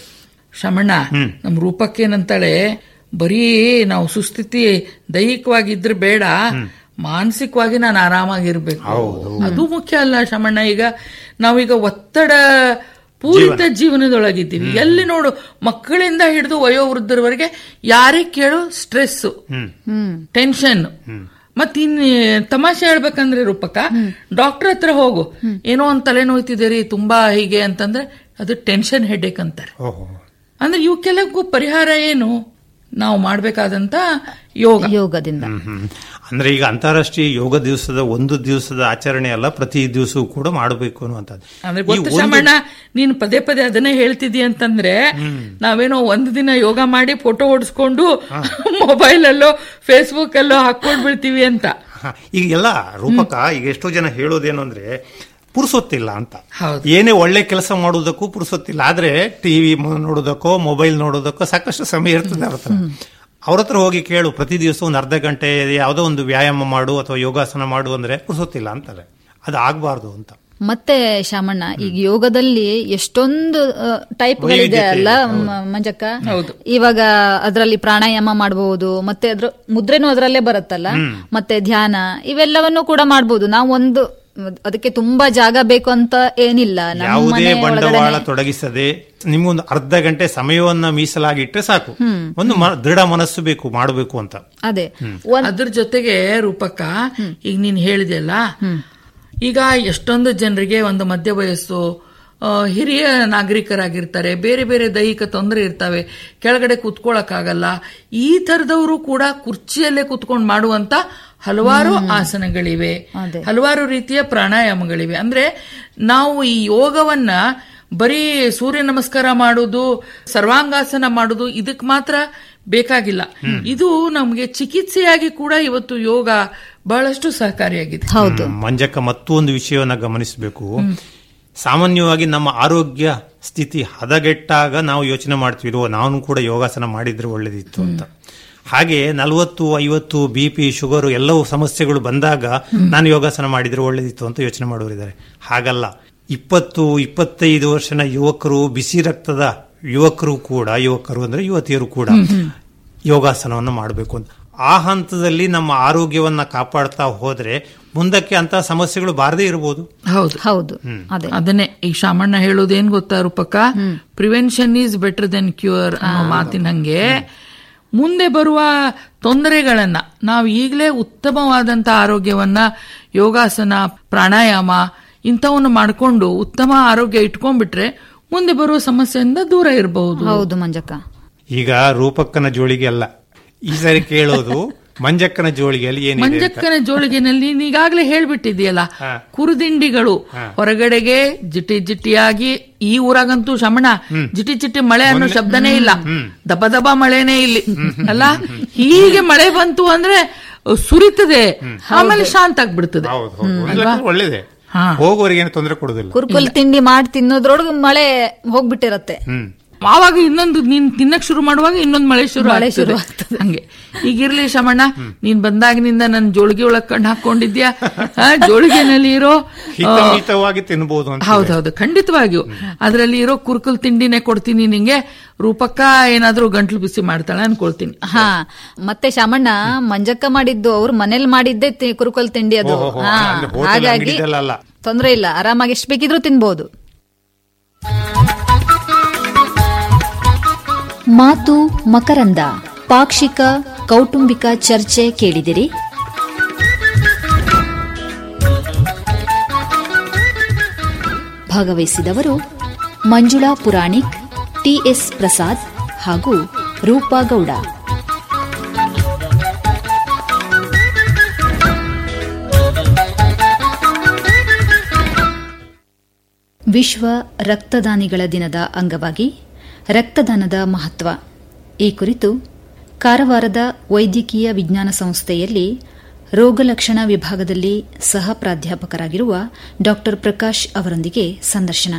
ಶಮಣ್ಣ ನಮ್ ರೂಪಕ್ಕೇನಂತಾಳೆ ಬರೀ ನಾವು ಸುಸ್ಥಿತಿ ದೈಹಿಕವಾಗಿದ್ರೆ ಬೇಡ ಮಾನಸಿಕವಾಗಿ ನಾನು ಆರಾಮಾಗಿರ್ಬೇಕು ಅದು ಮುಖ್ಯ ಅಲ್ಲ ಶಮಣ್ಣ ಈಗ ನಾವೀಗ ಒತ್ತಡ ಪೂರಿತ ಜೀವನದೊಳಗಿದ್ದೀವಿ ಎಲ್ಲಿ ನೋಡು ಮಕ್ಕಳಿಂದ ಹಿಡಿದು ವಯೋವೃದ್ಧರವರೆಗೆ ಯಾರೇ ಕೇಳು ಸ್ಟ್ರೆಸ್ ಹ್ಮ್ ಟೆನ್ಷನ್ ಮತ್ ಇನ್ ತಮಾಷೆ ಹೇಳ್ಬೇಕಂದ್ರೆ ರೂಪಕ ಡಾಕ್ಟರ್ ಹತ್ರ ಹೋಗು ಏನೋ ಒಂದ್ ತಲೆನೋಯ್ತಿದೆ ರೀ ತುಂಬಾ ಹೀಗೆ ಅಂತಂದ್ರೆ ಅದು ಟೆನ್ಷನ್ ಹೆಡ್ಏಕ್ ಅಂತಾರೆ ಓಹೋ ಅಂದ್ರೆ ಇವಕ್ಕೆಲ್ಲಕ್ಕೂ ಪರಿಹಾರ ಏನು ನಾವು ಮಾಡ್ಬೇಕಾದಂತ ಯೋಗ ಯೋಗದಿಂದ ಹ್ಮ್, ಹ್ಮ್. ಅಂದ್ರೆ ಈಗ ಅಂತಾರಾಷ್ಟ್ರೀಯ ಯೋಗ ದಿವಸದ ಒಂದು ದಿವಸದ ಆಚರಣೆ ಅಲ್ಲ ಪ್ರತಿ ದಿವಸವು ಕೂಡ ಮಾಡಬೇಕು ಅನ್ನುವಂಥದ್ದು ಅಂದ್ರೆ ಈ ಗೊತ್ತು ಒಂದು- ಶಾಮಣ್ಣ ನೀನು ಪದೇ ಪದೇ ಅದನ್ನೇ ಹೇಳ್ತಿದ್ದಿ ಅಂತಂದ್ರೆ ನಾವೇನೋ ಒಂದು ದಿನ ಯೋಗ ಮಾಡಿ ಫೋಟೋ ಹೊಡ್ಸ್ಕೊಂಡು ಮೊಬೈಲ್ ಅಲ್ಲೋ ಫೇಸ್ಬುಕ್ ಅಲ್ಲೋ ಹಾಕೊಂಡ್ ಬಿಡ್ತೀವಿ ಅಂತ ಹ, ಈಗ ಎಲ್ಲ ರೂಪಕ ಈಗ ಎಷ್ಟೋ ಜನ ಹೇಳೋದೇನು ಅಂದ್ರೆ ಪುರುಸೊತ್ತಿಲ್ಲ ಅಂತ ಹೌದು. ಏನೇ ಒಳ್ಳೆ ಕೆಲಸ ಮಾಡೋದಕ್ಕೂ ಪುರುಸೊತ್ತಿಲ್ಲ ಆದ್ರೆ ಟಿವಿ ನೋಡೋದಕ್ಕೋ ಮೊಬೈಲ್ ನೋಡೋದಕ್ಕೋ ಸಾಕಷ್ಟು ಸಮಯ ಇರ್ತದೆ ಅವ್ರ ಹತ್ರ ಅವ್ರ ಹತ್ರ ಹೋಗಿ ಕೇಳು ಪ್ರತಿ ದಿವಸ ಒಂದು ಅರ್ಧ ಗಂಟೆ ಯಾವುದೋ ಒಂದು ವ್ಯಾಯಾಮ ಮಾಡು ಅಥವಾ ಯೋಗಾಸನ ಮಾಡು ಅಂದ್ರೆ ಪುರುಸೊತ್ತಿಲ್ಲ ಅಂತಾರೆ ಅದು ಆಗ್ಬಾರ್ದು ಅಂತ ಮತ್ತೆ ಶಾಮಣ್ಣ ಈಗ ಯೋಗದಲ್ಲಿ ಎಷ್ಟೊಂದು ಟೈಪ್ಗಳಿದೆ ವೈವಿಧ್ಯತೆ ಅಲ್ಲ ಇದೆ, ಮ- ಮಂಜಕ್ಕ ಹೌದು. ಇವಾಗ ಅದರಲ್ಲಿ ಪ್ರಾಣಾಯಾಮ ಮಾಡಬಹುದು ಮತ್ತೆ ಅದ್ರ ಮುದ್ರೆನೂ ಅದರಲ್ಲೇ ಬರುತ್ತಲ್ಲ ಮತ್ತೆ ಧ್ಯಾನ ಇವೆಲ್ಲವನ್ನು ಕೂಡ ಮಾಡಬಹುದು ನಾವು ಒಂದು ಅದಕ್ಕೆ ತುಂಬಾ ಜಾಗ ಬೇಕು ಅಂತ ಏನಿಲ್ಲ ನಮ್ಮ ಯಾವುದೇ ಮನೆ ಬಂಡವಾಳ ಒಳಗಡೆ ತೊಡಗಿಸದೆ ನಿಮ್ಗೊಂದು ಅರ್ಧ ಗಂಟೆ ಸಮಯವನ್ನ ಮೀಸಲಾಗಿಟ್ರೆ ಸಾಕು ಒಂದು ಮ- ದೃಢ ಮನಸ್ಸು ಬೇಕು ಮಾಡಬೇಕು ಅಂತ ಅದೇ ಒಂದ್ ಅದ್ರ ಜೊತೆಗೆ ರೂಪಕ್ಕ ಈಗ ನೀನ್ ಹೇಳಿದೆಯಲ್ಲ ಈಗ ಎಷ್ಟೊಂದು ಜನರಿಗೆ ಒಂದು ಮಧ್ಯ ವಯಸ್ಸು ಆ, ಹಿರಿಯ ನಾಗರಿಕರಾಗಿರ್ತಾರೆ ಬೇರೆ ಬೇರೆ ದೈಹಿಕ ತೊಂದರೆ ಇರ್ತವೆ ಕೆಳಗಡೆ ಕೂತ್ಕೊಳ್ಳಕ್ಕಾಗಲ್ಲ ಈ ತರದವರು ಕೂಡ ಕುರ್ಚಿಯಲ್ಲೇ ಕೂತ್ಕೊಂಡು ಮಾಡುವಂತ ಹಲವಾರು ಆಸನಗಳಿವೆ ಅದೇ. ಹಲವಾರು ರೀತಿಯ ಪ್ರಾಣಾಯಾಮಗಳಿವೆ ಅಂದ್ರೆ ನಾವು ಈ ಯೋಗವನ್ನ ಬರೀ ಸೂರ್ಯ ನಮಸ್ಕಾರ ಮಾಡುದು ಸರ್ವಾಂಗಾಸನ ಮಾಡುದು ಇದಕ್ ಮಾತ್ರ ಬೇಕಾಗಿಲ್ಲ ಇದು ನಮ್ಗೆ ಚಿಕಿತ್ಸೆಯಾಗಿ ಕೂಡ ಇವತ್ತು ಯೋಗ ಬಹಳಷ್ಟು ಸಹಕಾರಿಯಾಗಿದೆ ಹೌದು ಹ್ಮ್, ಮಂಜಕ್ಕ ಮತ್ತೊಂದು ವಿಷಯವನ್ನ ಗಮನಿಸಬೇಕು ಸಾಮಾನ್ಯವಾಗಿ ನಮ್ಮ ಆರೋಗ್ಯ ಸ್ಥಿತಿ ಹದಗೆಟ್ಟಾಗ ನಾವು ಯೋಚನೆ ಮಾಡ್ತೀವಿ "ಓ, ನಾನು ಕೂಡ ಯೋಗಾಸನ ಮಾಡಿದ್ರೆ ಒಳ್ಳೇದಿತ್ತು ಅಂತ ಹಾಗೆ ನಲವತ್ತು ಐವತ್ತು ಬಿ ಪಿ ಶುಗರು ಎಲ್ಲವೂ ಸಮಸ್ಯೆಗಳು ಬಂದಾಗ ನಾನು ಯೋಗಾಸನ ಮಾಡಿದ್ರೆ ಒಳ್ಳೇದಿತ್ತು ಅಂತ ಯೋಚನೆ ಮಾಡೋರಿದ್ದಾರೆ ಹಾಗಲ್ಲ ಇಪ್ಪತ್ತು ಇಪ್ಪತ್ತೈದು ವರ್ಷನ ಯುವಕರು ಬಿಸಿ ರಕ್ತದ ಯುವಕರು ಕೂಡ ಯುವಕರು ಅಂದ್ರೆ ಯುವತಿಯರು ಕೂಡ ಯೋಗಾಸನವನ್ನು ಮಾಡಬೇಕು ಅಂತ ಆ ಹಂತದಲ್ಲಿ ನಮ್ಮ ಆರೋಗ್ಯವನ್ನ ಕಾಪಾಡ್ತಾ ಹೋದ್ರೆ ಮುಂದಕ್ಕೆ ಅಂತ ಸಮಸ್ಯೆಗಳು ಬಾರದೇ ಇರಬಹುದು ಹೌದು ಹೌದು ಅದೇ ಅದನ್ನೇ ಈ ಶಾಮಣ್ಣ ಹೇಳೋದೇನ್ ಗೊತ್ತಾ ರೂಪಕ್ಕ prevention is better than cure ಅನ್ನೋ ಮಾತಿನ ಹಂಗೆ ಮುಂದೆ ಬರುವ ತೊಂದರೆಗಳನ್ನ ನಾವು ಈಗಲೇ ಉತ್ತಮವಾದಂತ ಆರೋಗ್ಯವನ್ನ ಯೋಗಾಸನ ಪ್ರಾಣಾಯಾಮ ಇಂಥವನ್ನು ಮಾಡಿಕೊಂಡು ಉತ್ತಮ ಆರೋಗ್ಯ ಇಟ್ಕೊಂಡ್ಬಿಟ್ರೆ ಮುಂದೆ ಬರುವ ಸಮಸ್ಯೆಯಿಂದ ದೂರ ಇರಬಹುದು ಹೌದು ಮಂಜಕ್ಕ ಈಗ ರೂಪಕ್ಕನ ಜೋಳಿಗೆ ಅಲ್ಲ ಈ ಸಾರಿ ಕೇಳೋದು ಮಂಜಕ್ಕನ ಜೋಳಿಗೆಯಲ್ಲಿ ಏನಿದೆ ಅಂತ. ಮಂಜಕ್ಕನ ಜೋಳಿಗೆನಲ್ಲಿ ನೀಗಾಗ್ಲೇ ಹೇಳ್ಬಿಟ್ಟಿದ್ಯಲ್ಲ ಹಾ. ಕುರುದಿಂಡಿಗಳು ಹೊರಗಡೆಗೆ ಜಿಟಿ ಜಿಟಿಯಾಗಿ ಈ ಊರಾಗಂತೂ ಶಮಣ ಜಿಟಿ ಜಿಟಿ ಮಳೆ ಅನ್ನೋ ಶಬ್ದನೇ ಇಲ್ಲ ದಬ ದಬ ಮಳೆನೇ ಇಲ್ಲಿ ಅಲ್ಲ ಹೀಗೆ ಮಳೆ ಬಂತು ಅಂದ್ರೆ ಅಹ್, ಸುರಿತದೆ ಆಮೇಲೆ ಶಾಂತ ಆಗ್ಬಿಡ್ತದೆ ಹೌದು ಹೌದು ಒಂದು ಲೆಕ್ಕ ಒಳ್ಳೇದೆ ಹಾ. ಹೋಗೋರಿಗೆ ಏನು ತೊಂದರೆ ಕೊಡುದಿಲ್ಲ ಕುರ್ಕುಲ್ ತಿಂಡಿ ಮಾಡಿ ತಿನ್ನೋದ್ರೊಳಗೆ ಮಳೆ ಹೋಗ್ಬಿಟ್ಟಿರತ್ತೆ ಹ್ಮ್ ಆವಾಗ ಇನ್ನೊಂದು ನೀನ್ ತಿನ್ನಕ್ ಶುರು ಮಾಡುವಾಗ ಇನ್ನೊಂದು ಮಳೆ ಶುರು ಮಳೆ ಆಗ್ತದೆ. ಶುರು ಆಗ್ತದೆ. ಹಂಗೆ ಈಗ ಇರ್ಲಿ ಶಮಣ್ಣ ನೀನ್ ಬಂದಾಗಿನಿಂದ ನನ್ ಜೋಳಿಗೆ ಒಳಗ್ ಕಣ್ಣು ಹಾಕೊಂಡಿದ್ಯಾ ಆ, ಜೋಳಿಗೆನಲ್ಲಿ ಇರೋ ಆ, ಹಿತಮಿತವಾಗಿ ತಿನ್ಬಹುದು ಅಂತ ಹೌದೌದು ಖಂಡಿತವಾಗಿಯೂ ಅದರಲ್ಲಿ ಇರೋ ಕುರ್ಕುಲ್ ತಿಂಡಿನೇ ಕೊಡ್ತೀನಿ ನಿಂಗೆ ರೂಪಕ್ಕ ಏನಾದ್ರೂ ಗಂಟ್ಲು ಬಿಸಿ ಮಾಡ್ತಾಳೆ ಅನ್ಕೊಳ್ತೀನಿ ಹಾ ಮತ್ತೆ ಶಾಮಣ್ಣ ಮಂಜಕ್ಕ ಮಾಡಿದ್ದು ಅವ್ರು ಮನೇಲಿ ಮಾಡಿದ್ದೆ ತಿ- ಕುರುಕಲ್ ತಿಂಡಿ ಅದು ಓಹೋ, ಹಾ, ಅಂದ್ರೆ ಹೋಟೆಲ್ ಹಾಗಾಗಿ ಅಂಗಡಿದೆಲ್ಲ. ತೊಂದ್ರೆ ಇಲ್ಲ ಆರಾಮಾಗಿ ಎಷ್ಟು ಬೇಕಿದ್ರೂ ತಿನ್ಬಹುದು ಮಾತು ಮಕರಂದ ಪಾಕ್ಷಿಕ ಕೌಟುಂಬಿಕ ಚರ್ಚೆ ಕೇಳಿದಿರಿ ಭಾಗವಹಿಸಿದವರು ಮಂಜುಳಾ ಪುರಾಣಿಕ್ ಟಿಎಸ್ ಪ್ರಸಾದ್ ಹಾಗೂ ರೂಪಾ ಗೌಡ ವಿಶ್ವ ರಕ್ತದಾನಿಗಳ ದಿನದ ಅಂಗವಾಗಿ ರಕ್ತದಾನದ ಮಹತ್ವ ಈ ಕುರಿತು ಕಾರವಾರದ ವೈದ್ಯಕೀಯ ವಿಜ್ಞಾನ ಸಂಸ್ಥೆಯಲ್ಲಿ ರೋಗಲಕ್ಷಣ ವಿಭಾಗದಲ್ಲಿ ಸಹ ಪ್ರಾಧ್ಯಾಪಕರಾಗಿರುವ ಡಾ ಪ್ರಕಾಶ್ ಅವರೊಂದಿಗೆ ಸಂದರ್ಶನ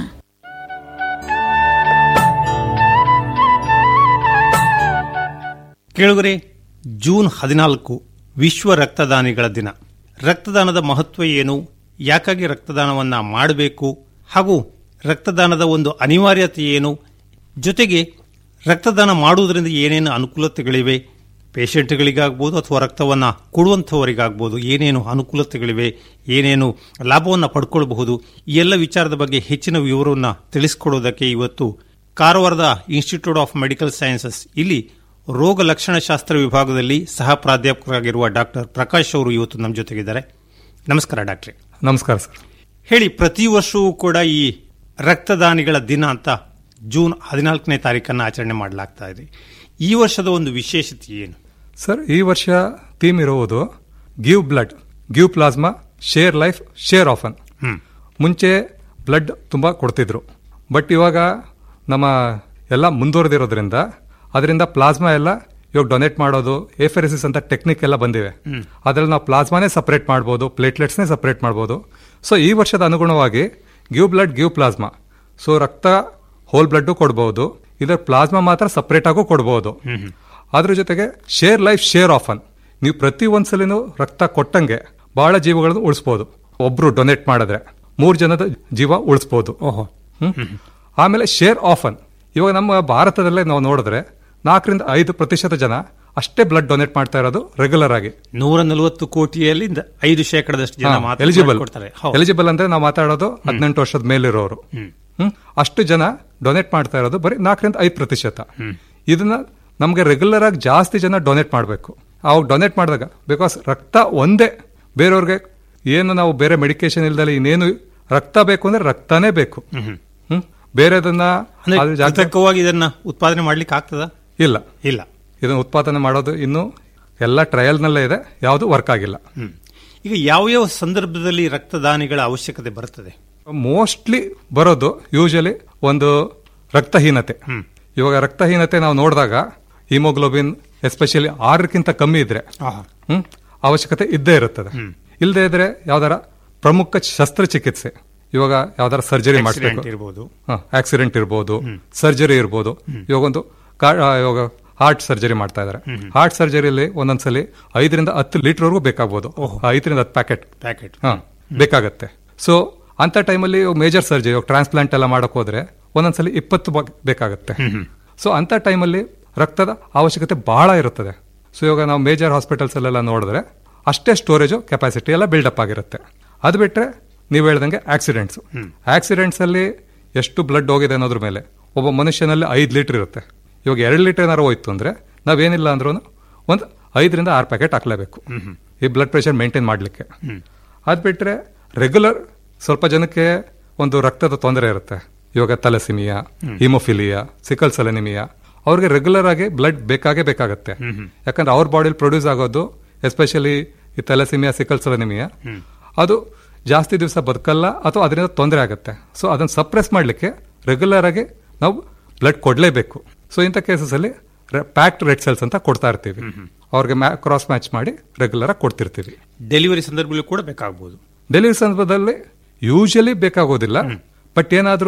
ಕೇಳುಗರೆ ಜೂನ್ ಹದಿನಾಲ್ಕು ವಿಶ್ವ ರಕ್ತದಾನಿಗಳ ದಿನ ರಕ್ತದಾನದ ಮಹತ್ವ ಏನು ಯಾಕಾಗಿ ರಕ್ತದಾನವನ್ನ ಮಾಡಬೇಕು ಹಾಗೂ ರಕ್ತದಾನದ ಒಂದು ಅನಿವಾರ್ಯತೆ ಏನು ಜೊತೆಗೆ ರಕ್ತದಾನ ಮಾಡುವುದರಿಂದ ಏನೇನು ಅನುಕೂಲತೆಗಳಿವೆ ಪೇಷಂಟ್ಗಳಿಗಾಗ್ಬೋದು ಅಥವಾ ರಕ್ತವನ್ನು ಕೊಡುವಂಥವರಿಗಾಗ್ಬೋದು ಏನೇನು ಅನುಕೂಲತೆಗಳಿವೆ ಏನೇನು ಲಾಭವನ್ನು ಪಡ್ಕೊಳ್ಬಹುದು ಈ ಎಲ್ಲ ವಿಚಾರದ ಬಗ್ಗೆ ಹೆಚ್ಚಿನ ವಿವರವನ್ನು ತಿಳಿಸಿಕೊಡೋದಕ್ಕೆ ಇವತ್ತು ಕಾರವಾರದ ಇನ್ಸ್ಟಿಟ್ಯೂಟ್ ಆಫ್ ಮೆಡಿಕಲ್ ಸೈನ್ಸಸ್ ಇಲ್ಲಿ ರೋಗ ಲಕ್ಷಣಶಾಸ್ತ್ರ ವಿಭಾಗದಲ್ಲಿ ಸಹ ಪ್ರಾಧ್ಯಾಪಕರಾಗಿರುವ ಡಾಕ್ಟರ್ ಪ್ರಕಾಶ್ ಅವರು ಇವತ್ತು ನಮ್ಮ ಜೊತೆಗಿದ್ದಾರೆ ನಮಸ್ಕಾರ ಡಾಕ್ಟ್ರೆ ನಮಸ್ಕಾರ ಸರ್ ಹೇಳಿ ಪ್ರತಿ ವರ್ಷವೂ ಕೂಡ ಈ ರಕ್ತದಾನಿಗಳ ದಿನ ಅಂತ ಜೂನ್ ಹದಿನಾಲ್ಕನೇ ತಾರೀಕನ್ನು ಆಚರಣೆ ಮಾಡಲಾಗ್ತಾ ಇದೆ ಈ ವರ್ಷದ ಒಂದು ವಿಶೇಷತೆ ಏನು ಸರ್ ಈ ವರ್ಷ ಥೀಮ್ ಇರುವುದು give blood give plasma share life share ಆಫನ್ ಹ್ಮ್ ಮುಂಚೆ ಬ್ಲಡ್ ತುಂಬ ಕೊಡ್ತಿದ್ರು ಬಟ್ ಇವಾಗ ನಮ್ಮ ಎಲ್ಲ ಮುಂದುವರೆದಿರೋದ್ರಿಂದ ಅದರಿಂದ ಪ್ಲಾಸ್ಮಾ ಎಲ್ಲ ಇವಾಗ ಡೊನೇಟ್ ಮಾಡೋದು ಎಫೆರಿಸಿಸ್ ಅಂತ ಟೆಕ್ನಿಕ್ ಎಲ್ಲ ಬಂದಿವೆ ಅದ್ರಲ್ಲಿ ನಾವು ಪ್ಲಾಸ್ಮಾನೇ ಸಪರೇಟ್ ಮಾಡ್ಬೋದು ಪ್ಲೇಟ್ಲೆಟ್ಸ್ನೇ ಸಪರೇಟ್ ಮಾಡ್ಬೋದು ಸೊ ಈ ವರ್ಷದ ಅನುಗುಣವಾಗಿ give blood give plasma so ರಕ್ತ ಹೋಲ್ ಬ್ಲಡ್ ಕೊಡ್ಬೋದು ಇದರ ಪ್ಲಾಸ್ಮಾ ಮಾತ್ರ ಸಪರೇಟ್ ಆಗು ಕೊಡ್ಬೋದು ಅದ್ರ ಜೊತೆಗೆ ಶೇರ್ ಲೈಫ್ ಶೇರ್ ಆಫನ್ ನೀವು ಪ್ರತಿ ಒಂದ್ಸಲಿನೂ ರಕ್ತ ಕೊಟ್ಟಂಗೆ ಬಹಳ ಜೀವಗಳನ್ನು ಉಳಿಸ್ಬೋದು ಒಬ್ರು ಡೊನೇಟ್ ಮಾಡಿದ್ರೆ ಮೂರು ಜನದ ಜೀವ ಉಳಿಸ್ಬೋದು ಓಹೋ ಹ್ಮ್? ಆಮೇಲೆ ಶೇರ್ ಆಫನ್ ಇವಾಗ ನಮ್ಮ ಭಾರತದಲ್ಲೇ ನಾವು ನೋಡಿದ್ರೆ ನಾಲ್ಕರಿಂದ ಐದು ಪ್ರತಿಶತ ಜನ ಅಷ್ಟೇ ಬ್ಲಡ್ ಡೊನೇಟ್ ಮಾಡ್ತಾ ಇರೋದು ರೆಗ್ಯುಲರ್ ಆಗಿ ನೂರ ನಲವತ್ತು ಕೋಟಿಯಲ್ಲಿ ದ- ಐದು ಶೇಕಡದಷ್ಟು ಜನ ಮಾತ್ರ ಎಲಿಜಿಬಲ್ ಕೊಡ್ತಾರೆ ಹೌದು. ಎಲಿಜಿಬಲ್ ಅಂದ್ರೆ ನಾವು ಮಾತಾಡೋದು ಹದಿನೆಂಟು ವರ್ಷದ ಮೇಲಿರೋರು ಹ್ಮ್ ಅಷ್ಟು ಜನ ಡೊನೇಟ್ ಮಾಡ್ತಾ ಇರೋದು ಬರೀ ನಾಲ್ಕರಿಂದ ಐದು ಪ್ರತಿಶತ ಇದನ್ನ ನಮ್ಗೆ ರೆಗ್ಯುಲರ್ ಆಗಿ ಜಾಸ್ತಿ ಜನ ಡೊನೇಟ್ ಮಾಡಬೇಕು ಅವಾಗ ಡೊನೇಟ್ ಮಾಡಿದಾಗ ಬಿಕಾಸ್ ರಕ್ತ ಒಂದೇ ಬೇರೆಯವ್ರಿಗೆ ಏನು ನಾವು ಬೇರೆ ಮೆಡಿಕೇಶನ್ ಇಲ್ದಲ್ಲಿ ಇನ್ನೇನು ರಕ್ತ ಬೇಕು ಅಂದ್ರೆ ರಕ್ತನೇ ಬೇಕು ಹ್ಮ್ ಬೇರೆದನ್ನ ಅಂದ್ರೆ ಅದ್ರ ಜಾಸ್ತಿ ಕೃತಕವಾಗಿ ಇದನ್ನ ಉತ್ಪಾದನೆ ಮಾಡ್ಲಿಕ್ಕೆ ಆಗ್ತದ ಇಲ್ಲ ಇಲ್ಲ ಇದನ್ನ ಉತ್ಪಾದನೆ ಮಾಡೋದು ಇನ್ನು ಎಲ್ಲ ಟ್ರಯಲ್ನಲ್ಲೇ ಇದೆ ಯಾವುದು ವರ್ಕ್ ಆಗಿಲ್ಲ ಹ್ಮ್. ಈಗ ಯಾವ ಯಾವ ಸಂದರ್ಭದಲ್ಲಿ ರಕ್ತದಾನಿಗಳ ಅವಶ್ಯಕತೆ ಬರ್ತದೆ ಮೋಸ್ಟ್ಲಿ ಬರೋದು ಯೂಶಲಿ ಒಂದು ರಕ್ತಹೀನತೆ ಇವಾಗ ರಕ್ತಹೀನತೆ ನಾವು ನೋಡಿದಾಗ ಹಿಮೋಗ್ಲೋಬಿನ್ ಎಸ್ಪೆಷಲಿ ಆರಕ್ಕಿಂತ ಕಮ್ಮಿ ಇದ್ರೆ ಹ್ಮ್ ಅವಶ್ಯಕತೆ ಇದ್ದೇ ಇರುತ್ತದೆ ಇಲ್ಲದೆ ಇದ್ರೆ ಯಾವ್ದಾರ ಪ್ರಮುಖ ಶಸ್ತ್ರಚಿಕಿತ್ಸೆ ಇವಾಗ ಯಾವ್ದಾರ ಸರ್ಜರಿ Accident ಮಾಡಿಸ್ಬೇಕು ಇರ್ಬೋದು ಆಕ್ಸಿಡೆಂಟ್ ಇರ್ಬೋದು ಸರ್ಜರಿ ಇರ್ಬೋದು ಇವಾಗ ಒಂದು ಕಾ- ಆ, ಇವಾಗ ಹಾರ್ಟ್ ಸರ್ಜರಿ ಮಾಡ್ತಾ ಇದಾರೆ ಹಾರ್ಟ್ ಸರ್ಜರಿಯಲ್ಲಿ ಒಂದೊಂದ್ಸಲಿ ಐದರಿಂದ ಹತ್ತು ಲೀಟರ್ ವರೆಗೂ ಬೇಕಾಗ್ಬೋದು ಐದರಿಂದ ಹತ್ತು ಪ್ಯಾಕೆಟ್ ಪ್ಯಾಕೆಟ್ ಹಾ ಬೇಕಾಗತ್ತೆ ಸೊ ಅಂತ ಟೈಮಲ್ಲಿ ಮೇಜರ್ ಸರ್ಜರಿ ಟ್ರಾನ್ಸ್ಪ್ಲಾಂಟ್ ಎಲ್ಲ ಮಾಡಕ್ ಹೋದ್ರೆ ಒಂದೊಂದ್ಸಲಿ ಇಪ್ಪತ್ತು ಬ- ಬೇಕಾಗತ್ತೆ ಸೊ ಅಂತ ಟೈಮಲ್ಲಿ ರಕ್ತದ ಅವಶ್ಯಕತೆ ಬಹಳ ಇರುತ್ತದೆ ಸೊ ಇವಾಗ ನಾವು ಮೇಜರ್ ಹಾಸ್ಪಿಟಲ್ಸ್ ಅಲ್ಲೆಲ್ಲ ನೋಡಿದ್ರೆ ಅಷ್ಟೇ ಸ್ಟೋರೇಜು ಕೆಪಾಸಿಟಿ ಎಲ್ಲ ಬಿಲ್ಡಪ್ ಆಗಿರುತ್ತೆ ಅದು ಬಿಟ್ರೆ ನೀವು ಹೇಳ್ದಂಗೆ ಆಕ್ಸಿಡೆಂಟ್ಸ್ ಆಕ್ಸಿಡೆಂಟ್ಸ್ ಅಲ್ಲಿ ಎಷ್ಟು ಬ್ಲಡ್ ಹೋಗಿದೆ ಅನ್ನೋದ್ರ ಮೇಲೆ ಒಬ್ಬ ಮನುಷ್ಯನಲ್ಲಿ ಐದು ಲೀಟರ್ ಇರುತ್ತೆ ಇವಾಗ ಎರಡು ಲೀಟರ್ ಏನಾರು ಹೋಯ್ತು ಅಂದ್ರೆ ನಾವೇನಿಲ್ಲ ಅಂದ್ರೂ ಒಂದು ಐದರಿಂದ ಆರು ಪ್ಯಾಕೆಟ್ ಹಾಕ್ಲೇಬೇಕು ಈ ಬ್ಲಡ್ ಪ್ರೆಷರ್ ಮೇಂಟೈನ್ ಮಾಡಲಿಕ್ಕೆ ಅದು ಬಿಟ್ರೆ ರೆಗ್ಯುಲರ್ ಸ್ವಲ್ಪ ಜನಕ್ಕೆ ಒಂದು ರಕ್ತದ ತೊಂದರೆ ಇರುತ್ತೆ ಇವಾಗ ತಲಸಿಮಿಯಾ ಹಿಮೋಫಿಲಿಯಾ ಸಿಕಲ್ ಸೆಲೆನಿಮಿಯಾ ಅವ್ರಿಗೆ ರೆಗ್ಯುಲರ್ ಆಗಿ ಬ್ಲಡ್ ಬೇಕಾಗೇ ಬೇಕಾಗತ್ತೆ ಯಾಕಂದ್ರೆ ಅವ್ರ ಬಾಡಿಲಿ ಪ್ರೊಡ್ಯೂಸ್ ಆಗೋದು ಎಸ್ಪೆಷಲಿ ಈ ತಲಸಿಮಿಯಾ ಸಿಕಲ್ ಸೆಲೆನಿಮಿಯಾ ಅದು ಜಾಸ್ತಿ ದಿವಸ ಬದುಕಲ್ಲ ಅಥವಾ ಅದರಿಂದ ತೊಂದರೆ ಆಗುತ್ತೆ ಸೊ ಅದನ್ನ ಸಪ್ರೆಸ್ ಮಾಡಲಿಕ್ಕೆ ರೆಗ್ಯುಲರ್ ಆಗಿ ನಾವು ಬ್ಲಡ್ ಕೊಡಲೇಬೇಕು ಸೊ ಇಂಥ ಕೇಸಸ್ ಅಲ್ಲಿ ಪ್ಯಾಕ್ಡ್ ರೆಡ್ ಸೆಲ್ಸ್ ಅಂತ ಕೊಡ್ತಾ ಇರ್ತೀವಿ ಅವ್ರಿಗೆ ಕ್ರಾಸ್ ಮ್ಯಾಚ್ ಮಾಡಿ ರೆಗ್ಯುಲರ್ ಆಗಿ ಕೊಡ್ತಿರ್ತೀವಿ ಡೆಲಿವರಿ ಸಂದರ್ಭದಲ್ಲಿ ಕೂಡ ಬೇಕಾಗಬಹುದು ಡೆಲಿವರಿ ಸಂದರ್ಭದಲ್ಲಿ ಯೂಶಲಿ ಬೇಕಾಗೋದಿಲ್ಲ ಬಟ್ ಏನಾದರೂ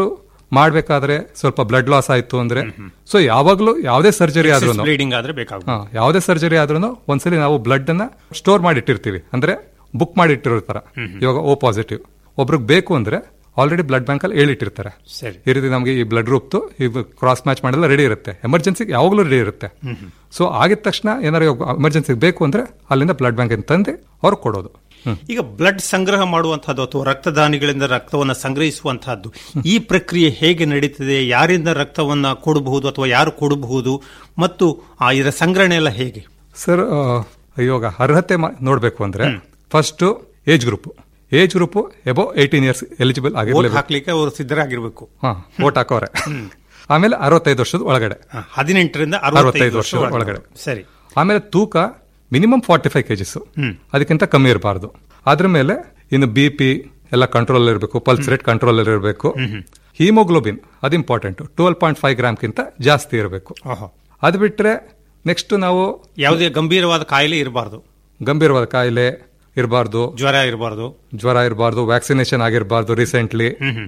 ಮಾಡ್ಬೇಕಾದ್ರೆ ಸ್ವಲ್ಪ ಬ್ಲಡ್ ಲಾಸ್ ಆಯ್ತು ಅಂದ್ರೆ ಸೊ ಯಾವಾಗ್ಲೂ ಯಾವುದೇ ಸರ್ಜರಿ ಆದ್ರೂ ಬ್ಲೀಡಿಂಗ್ ಆದ್ರೆ ಬೇಕಾಗುತ್ತೆ ಹಾ, ಯಾವುದೇ ಸರ್ಜರಿ ಆದ್ರೂ ಒಂದ್ಸಲಿ ನಾವು ಬ್ಲಡ್ ಅನ್ನ ಸ್ಟೋರ್ ಮಾಡಿ ಇಟ್ಟಿರ್ತೀವಿ ಅಂದ್ರೆ ಬುಕ್ ಮಾಡಿ ಇಟ್ಟಿರ್ತಾರ ಇವಾಗ ಓ ಪಾಸಿಟಿವ್ ಒಬ್ರಿಗೆ ಬೇಕು ಅಂದ್ರೆ ಆಲ್ರೆಡಿ ಬ್ಲಡ್ ಬ್ಯಾಂಕ್ ಅಲ್ಲಿ ಹೇಳಿಟ್ಟಿರ್ತಾರೆ ಸರಿ ಈ ರೀತಿ ನಮಗೆ ಈ ಬ್ಲಡ್ ಗ್ರೂಪ್ ಇದು ಕ್ರಾಸ್ ಮ್ಯಾಚ್ ಮಾಡಲ್ಲ ರೆಡಿ ಇರುತ್ತೆ ಎಮರ್ಜೆನ್ಸಿಗೆ ಯಾವಾಗಲೂ ರೆಡಿ ಇರುತ್ತೆ ಸೊ ಆಗಿದ ತಕ್ಷಣ ಏನಾರು ಎಮರ್ಜೆನ್ಸಿಗೆ ಬೇಕು ಅಂದ್ರೆ ಅಲ್ಲಿಂದ ಬ್ಲಡ್ ಬ್ಯಾಂಕ್ ತಂದು ಅವ್ರು ಕೊಡೋದು ಹ್ಮ್. ಈಗ ಬ್ಲಡ್ ಸಂಗ್ರಹ ಮಾಡುವಂತಹದ್ದು ಅಥವಾ ರಕ್ತದಾನಿಗಳಿಂದ ರಕ್ತವನ್ನು ಸಂಗ್ರಹಿಸುವಂತಹದ್ದು ಈ ಪ್ರಕ್ರಿಯೆ ಹೇಗೆ ನಡೀತದೆ ಯಾರಿಂದ ರಕ್ತವನ್ನ ಕೊಡಬಹುದು ಅಥವಾ ಯಾರು ಕೊಡಬಹುದು ಮತ್ತು ಆ ಇದರ ಸಂಗ್ರಹಣೆ ಎಲ್ಲ ಹೇಗೆ ಸರ್ ಆ, ಇವಾಗ ಅರ್ಹತೆ ಮಾ- ನೋಡ್ಬೇಕು ಅಂದ್ರೆ first age group age group above eighteen years eligible vote ಆಗಿರ್ಲೇಬೇಕು ಹಾಕ್ಲಿಕ್ಕೆ ಅವರು ಸಿದ್ಧರಾಗಿರ್ಬೇಕು ಹಾ ವೋಟ್ ಹಾಕೋರೆ ಆಮೇಲೆ ಅರವತ್ತೈದು ವರ್ಷದ ಒಳಗಡೆ ಹ, ಹದಿನೆಂಟರಿಂದ ಅರವತ್ತೈದು ಅರವತ್ತೈದು ವರ್ಷ ವರ್ಷದ ಒಳಗಡೆ. ಸರಿ ಆಮೇಲೆ ತೂಕ ಮಿನಿಮಮ್ ಫಾರ್ಟಿ ಫೈವ್ ಕೆಜಿಸ್ ಅದಕ್ಕಿಂತ ಕಮ್ಮಿ ಇರಬಾರ್ದು ಅದ್ರ ಮೇಲೆ ಇನ್ನು ಬಿ ಪಿ ಎಲ್ಲ ಕಂಟ್ರೋಲ್ ಇರಬೇಕು ಪಲ್ಸ್ ರೇಟ್ ಕಂಟ್ರೋಲ್ ಇರಬೇಕು ಹಿಮೋಗ್ಲೋಬಿನ್ ಅದು ಇಂಪಾರ್ಟೆಂಟ್ ಟ್ವೆಲ್ ಪಾಯಿಂಟ್ ಫೈವ್ ಗ್ರಾಮ್ಗಿಂತ ಜಾಸ್ತಿ ಇರಬೇಕು ಓಹೋ ಅದು ಬಿಟ್ರೆ ನೆಕ್ಸ್ಟ್ ನಾವು ಯಾವುದೇ ಗಂಭೀರವಾದ ಕಾಯಿಲೆ ಇರಬಾರ್ದು ಗಂಭೀರವಾದ ಕಾಯಿಲೆ ಇರಬಾರ್ದು ಜ್ವರ ಇರಬಾರ್ದು ಜ್ವರ ಇರಬಾರ್ದು ವ್ಯಾಕ್ಸಿನೇಷನ್ ಆಗಿರಬಾರ್ದು ರೀಸೆಂಟ್ಲಿ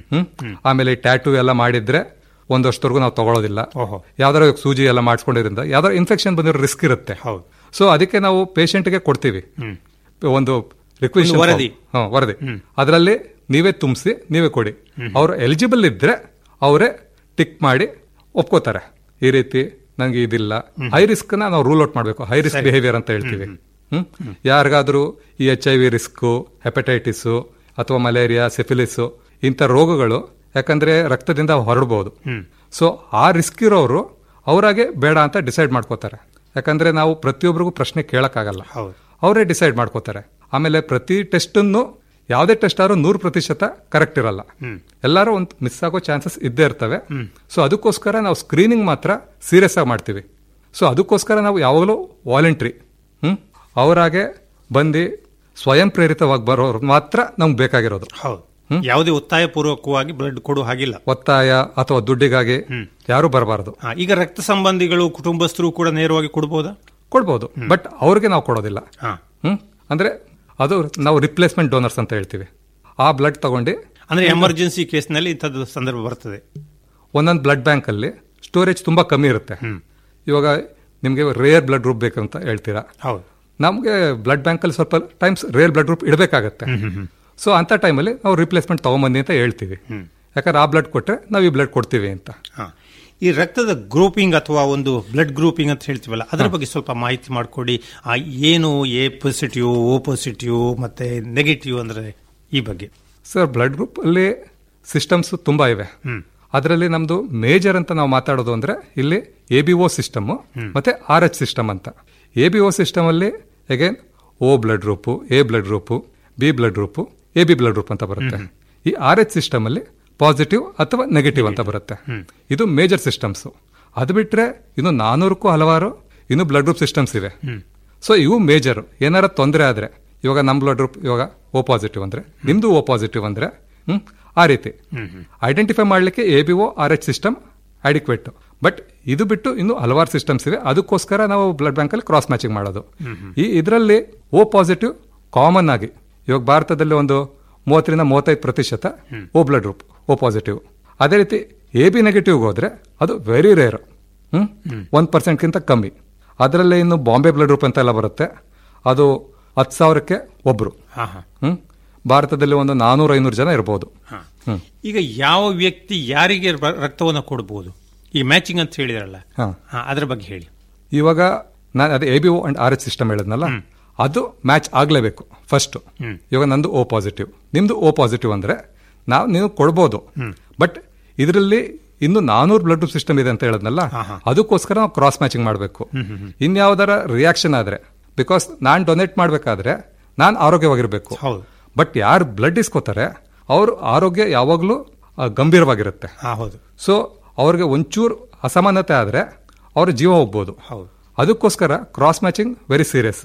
ಆಮೇಲೆ ಟ್ಯಾಟೂ ಎಲ್ಲ ಮಾಡಿದ್ರೆ ಒಂದ್ ವರ್ಷದವರೆಗೂ ನಾವು ತಗೊಳ್ಳೋದಿಲ್ಲ ಓಹೋ. ಯಾವ್ದಾರ ಸೂಜಿ ಎಲ್ಲ ಮಾಡಿಸ್ಕೊಂಡಿದ್ರಿಂದ ಯಾವ್ದಾರ ಇನ್ಫೆಕ್ಷನ್ ಬಂದಿರೋ ರಿಸ್ಕ್ ಇರುತ್ತೆ ಹೌದು. ಸೊ ಅದಕ್ಕೆ ನಾವು ಪೇಷಂಟ್ಗೆ ಕೊಡ್ತೀವಿ ಒಂದು ರಿಕ್ವೆಸ್ಟ್ ಒಂದು ವರದಿ. ವರದಿ ಅದರಲ್ಲಿ ನೀವೇ ತುಂಬಿಸಿ ನೀವೇ ಕೊಡಿ ಅವ್ರು ಎಲಿಜಿಬಲ್ ಇದ್ರೆ ಅವರೇ ಟಿಕ್ ಮಾಡಿ ಒಪ್ಕೋತಾರೆ ಈ ರೀತಿ ನಂಗೆ ಇದಿಲ್ಲ ಹೈ ರಿಸ್ಕ್ ನ ನಾವು ರೂಲ್ ಔಟ್ ಮಾಡಬೇಕು ಹೈ ರಿಸ್ಕ್ ಬಿಹೇವಿಯರ್ ಅಂತ ಹೇಳ್ತೀವಿ ಹ್ಮ್ ಯಾರಿಗಾದ್ರೂ ಈ H I V risk hepatitis ಅಥವಾ ಮಲೇರಿಯಾ ಸಿಫಿಲಿಸ್ ಇಂಥ ರೋಗಗಳು ಯಾಕಂದ್ರೆ ರಕ್ತದಿಂದ ಹೊರಡಬಹುದು ಸೊ ಆ ರಿಸ್ಕ್ ಇರೋರು ಅವರಾಗೆ ಬೇಡ ಅಂತ ಡಿಸೈಡ್ ಮಾಡ್ಕೋತಾರೆ ಯಾಕಂದ್ರೆ ನಾವು ಪ್ರತಿಯೊಬ್ಬರಿಗೂ ಪ್ರಶ್ನೆ ಕೇಳಕ್ಕಾಗಲ್ಲ ಹೌದು. ಅವರೇ ಡಿಸೈಡ್ ಮಾಡ್ಕೋತಾರೆ ಆಮೇಲೆ ಪ್ರತಿ ಟೆಸ್ಟ್ ಅನ್ನು ಯಾವುದೇ ಟೆಸ್ಟ್ ಆದ್ರೂ ನೂರು ಪ್ರತಿಶತ ಕರೆಕ್ಟ್ ಇರಲ್ಲ ಎಲ್ಲಾರು ಒಂದು ಮಿಸ್ ಆಗೋ ಚಾನ್ಸಸ್ ಇದ್ದೇ ಇರ್ತವೆ ಸೊ ಅದಕ್ಕೋಸ್ಕರ ನಾವು ಸ್ಕ್ರೀನಿಂಗ್ ಮಾತ್ರ ಸೀರಿಯಸ್ ಆಗಿ ಮಾಡ್ತೀವಿ ಸೊ ಅದಕ್ಕೋಸ್ಕರ ನಾವು ಯಾವಾಗಲೂ ವಾಲಂಟ್ರಿ ಹ್ಮ್ ಅವರಾಗೆ ಬಂದು ಸ್ವಯಂ ಪ್ರೇರಿತವಾಗಿ ಬರೋರು ಮಾತ್ರ ನಮ್ಗೆ ಬೇಕಾಗಿರೋದು ಹೌದು ಯಾವುದೇ ಒತ್ತಾಯ ಪೂರ್ವಕವಾಗಿ ಬ್ಲಡ್ ಕೊಡುವ ಹಾಗಿಲ್ಲ ಒತ್ತಾಯ ಅಥವಾ ದುಡ್ಡಿಗಾಗಿ ಯಾರು ಬರಬಾರದು ಆ, ಈಗ ರಕ್ತ ಸಂಬಂಧಿಗಳು ಕುಟುಂಬಸ್ಥರು ಕೂಡ ನೇರವಾಗಿ ಕೊಡಬಹುದಾ ಕೊಡ್ಬೋದು ಬಟ್ ಅವ್ರಿಗೆ ನಾವು ಕೊಡೋದಿಲ್ಲ ಹಾ ಹ್ಮ್ ಅಂದ್ರೆ ಅದು ನಾವು ರಿಪ್ಲೇಸ್ಮೆಂಟ್ ಡೋನರ್ಸ್ ಅಂತ ಹೇಳ್ತೀವಿ ಆ ಬ್ಲಡ್ ತಗೊಂಡು ಅಂದ್ರೆ ಎಮರ್ಜೆನ್ಸಿ ಕೇಸ್ನಲ್ಲಿ ಇಂಥದ್ದು ಸಂದರ್ಭ ಬರ್ತದೆ ಒಂದೊಂದು ಬ್ಲಡ್ ಬ್ಯಾಂಕ್ ಅಲ್ಲಿ ಸ್ಟೋರೇಜ್ ತುಂಬಾ ಕಮ್ಮಿ ಇರುತ್ತೆ ಇವಾಗ ನಿಮಗೆ ರೇರ್ ಬ್ಲಡ್ ಗ್ರೂಪ್ ಬೇಕಂತ ಹೇಳ್ತೀರಾ ಹೌದು ನಮಗೆ ಬ್ಲಡ್ ಬ್ಯಾಂಕ್ ಅಲ್ಲಿ ಸ್ವಲ್ಪ ಟೈಮ್ಸ್ ರೇರ್ ಬ್ಲಡ್ ಗ್ರೂಪ್ ಇಡಬೇಕಾಗತ್ತೆ ಸೊ ಅಂತ ಟೈಮಲ್ಲಿ ನಾವು ರಿಪ್ಲೇಸ್ಮೆಂಟ್ ತಗೊಂಬಂದಿ ಅಂತ ಹೇಳ್ತೀವಿ ಯಾಕಂದ್ರೆ ಆ ಬ್ಲಡ್ ಕೊಟ್ರೆ ನಾವು ಈ ಬ್ಲಡ್ ಕೊಡ್ತೀವಿ ಅಂತ ಹಾ. ಈ ರಕ್ತದ ಗ್ರೂಪಿಂಗ್ ಅಥವಾ ಒಂದು ಬ್ಲಡ್ ಗ್ರೂಪಿಂಗ್ ಅಂತ ಹೇಳ್ತೀವಲ್ಲ ಅದರ ಬಗ್ಗೆ ಸ್ವಲ್ಪ ಮಾಹಿತಿ ಮಾಡಿಕೊಡಿ ಆ, ಏನು ಎ ಪಾಸಿಟಿವ್ ಓ ಪಾಸಿಟಿವ್ ಮತ್ತೆ ನೆಗೆಟಿವ್ ಅಂದ್ರೆ ಈ ಬಗ್ಗೆ ಸರ್ ಬ್ಲಡ್ ಗ್ರೂಪ್ ಅಲ್ಲಿ ಸಿಸ್ಟಮ್ಸ್ ತುಂಬಾ ಇವೆ ಅದರಲ್ಲಿ ನಮ್ದು ಮೇಜರ್ ಅಂತ ನಾವು ಮಾತಾಡೋದು ಅಂದ್ರೆ ಇಲ್ಲಿ ಎ ಬಿ ಒ ಸಿಸ್ಟಮ್ ಮತ್ತೆ ಆರ್ ಎಚ್ ಸಿಸ್ಟಮ್ ಅಂತ ಎ ಬಿ ಒ ಸಿಸ್ಟಮ್ ಅಲ್ಲಿ again O blood group A blood group B blood group A B blood group ಅಂತ ಬರುತ್ತೆ ಈ ಆರ್ ಎಚ್ ಸಿಸ್ಟಮ್ ಅಲ್ಲಿ ಪಾಸಿಟಿವ್ ಅಥವಾ ನೆಗೆಟಿವ್ ಅಂತ ಬರುತ್ತೆ ಇದು ಮೇಜರ್ ಸಿಸ್ಟಮ್ಸ್ ಅದು ಬಿಟ್ರೆ ಇನ್ನು ನಾನೂರಕ್ಕೂ ಹಲವಾರು ಇನ್ನು ಬ್ಲಡ್ ಗ್ರೂಪ್ ಸಿಸ್ಟಮ್ಸ್ ಇವೆ ಸೊ ಇವು ಮೇಜರ್ ಏನಾರ ತೊಂದರೆ ಆದ್ರೆ ಇವಾಗ ನಮ್ ಬ್ಲಡ್ ಗ್ರೂಪ್ ಇವಾಗ ಓ ಪಾಸಿಟಿವ್ ಅಂದ್ರೆ ನಿಮ್ದು ಓ ಪಾಸಿಟಿವ್ ಅಂದ್ರೆ ಹ್ಮ್ ಆ ರೀತಿ ಐಡೆಂಟಿಫೈ ಮಾಡ್ಲಿಕ್ಕೆ A B O R H system adequate but ಇದು ಬಿಟ್ಟು ಇನ್ನು ಹಲವಾರು ಸಿಸ್ಟಮ್ಸ್ ಇವೆ ಅದಕ್ಕೋಸ್ಕರ ನಾವು ಬ್ಲಡ್ ಬ್ಯಾಂಕ್ ಅಲ್ಲಿ ಕ್ರಾಸ್ ಮ್ಯಾಚಿಂಗ್ ಮಾಡೋದು ಈ ಇದರಲ್ಲಿ ಓ ಪಾಸಿಟಿವ್ ಕಾಮನ್ ಆಗಿ ಇವಾಗ ಭಾರತದಲ್ಲಿ ಒಂದು ಮೂವತ್ತರಿಂದ ಮೂವತ್ತೈದು ಪ್ರತಿಶತ O blood group O positive ಅದೇ ರೀತಿ ಎ ಬಿ ನೆಗೆಟಿವ್ ಹೋದ್ರೆ ಅದು ವೆರಿ ರೇರ್ ಹ್ಮ್ ಒಂದ್ ಪರ್ಸೆಂಟ್ಗಿಂತ ಕಮ್ಮಿ ಅದರಲ್ಲೇ ಇನ್ನು ಬಾಂಬೆ ಬ್ಲಡ್ ಗ್ರೂಪ್ ಅಂತ ಎಲ್ಲ ಬರುತ್ತೆ ಅದು ಹತ್ತು ಸಾವಿರಕ್ಕೆ ಒಬ್ರು ಹಾ ಹಾ ಹ್ಮ್ ಭಾರತದಲ್ಲಿ ಒಂದು ನಾನೂರ ಐನೂರು ಜನ ಇರಬಹುದು ಹ್ಮ್ ಈಗ ಯಾವ ವ್ಯಕ್ತಿ ಯಾರಿಗೆ ರ- ರಕ್ತವನ್ನು ಕೊಡಬಹುದು ಈ ಮ್ಯಾಚಿಂಗ್ ಅಂತ ಹೇಳಿದ್ರಲ್ಲ ಹಾ. ಹಾ, ಅದ್ರ ಬಗ್ಗೆ ಹೇಳಿ ಇವಾಗ ನಾನು ಅದೇ A B O and R H system ಹೇಳಿದ್ನಲ್ಲ ಅದು ಮ್ಯಾಚ್ ಆಗ್ಲೇಬೇಕು ಫಸ್ಟ್ ಇವಾಗ ನಂದು ಓ ಪಾಸಿಟಿವ್ ನಿಮ್ದು ಓ ಪಾಸಿಟಿವ್ ಅಂದ್ರೆ ನಾವು ನೀವು ಕೊಡ್ಬೋದು ಬಟ್ ಇದರಲ್ಲಿ ಇನ್ನು ನಾನೂರು ಬ್ಲಡ್ ಗ್ರೂಪ್ ಸಿಸ್ಟಮ್ ಇದೆ ಅಂತ ಹೇಳಿದ್ನಲ್ಲ ಅದಕ್ಕೋಸ್ಕರ ನಾವು ಕ್ರಾಸ್ ಮ್ಯಾಚಿಂಗ್ ಮಾಡಬೇಕು ಇನ್ಯಾವುದರ ರಿಯಾಕ್ಷನ್ ಆದ್ರೆ ಬಿಕಾಸ್ ನಾನ್ ಡೊನೇಟ್ ಮಾಡ್ಬೇಕಾದ್ರೆ ನಾನ್ ಆರೋಗ್ಯವಾಗಿರ್ಬೇಕು ಹೌದು. ಬಟ್ ಯಾರು ಬ್ಲಡ್ ಇಸ್ಕೋತಾರೆ ಅವ್ರ ಆರೋಗ್ಯ ಯಾವಾಗ್ಲೂ ಆ, ಗಂಭೀರವಾಗಿರುತ್ತೆ ಹಾ ಹೌದು ಸೊ ಅವ್ರಿಗೆ ಒಂಚೂರು ಅಸಮಾನತೆ ಆದ್ರೆ ಅವ್ರ ಜೀವ ಹೋಗ್ಬೋದು ಹೌದು. ಅದಕ್ಕೋಸ್ಕರ cross matching very serious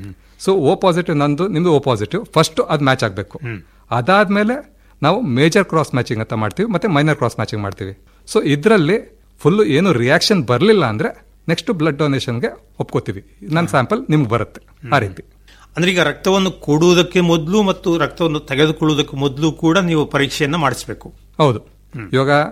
so O positive ನಂದು ನಿಮ್ದು ಓ ಪಾಸಿಟಿವ್ ಫಸ್ಟ್ ಅದ್ ಮ್ಯಾಚ್ ಆಗಬೇಕು ಅದಾದ್ಮೇಲೆ ನಾವು ಮೇಜರ್ ಕ್ರಾಸ್ ಮ್ಯಾಚಿಂಗ್ ಅಂತ ಮಾಡ್ತೀವಿ ಮತ್ತೆ ಮೈನರ್ ಕ್ರಾಸ್ ಮ್ಯಾಚಿಂಗ್ ಮಾಡ್ತೀವಿ ಸೊ ಇದರಲ್ಲಿ ಫುಲ್ ಏನು ರಿಯಾಕ್ಷನ್ ಬರಲಿಲ್ಲ ಅಂದ್ರೆ ನೆಕ್ಸ್ಟ್ ಬ್ಲಡ್ ಡೊನೇಷನ್ಗೆ ಒಪ್ಕೋತೀವಿ ನನ್ನ ಸ್ಯಾಂಪಲ್ ನಿಮ್ಗೆ ಬರುತ್ತೆ ಆ ರೀತಿ ಅಂದ್ರೆ ಈಗ ರಕ್ತವನ್ನು ಕೊಡುವುದಕ್ಕೆ ಮೊದಲು ಮತ್ತು ರಕ್ತವನ್ನು ತೆಗೆದುಕೊಳ್ಳುವುದಕ್ಕೆ ಮೊದಲು ಕೂಡ ನೀವು ಪರೀಕ್ಷೆಯನ್ನ ಮಾಡಿಸಬೇಕು ಹೌದು ಇವಾಗ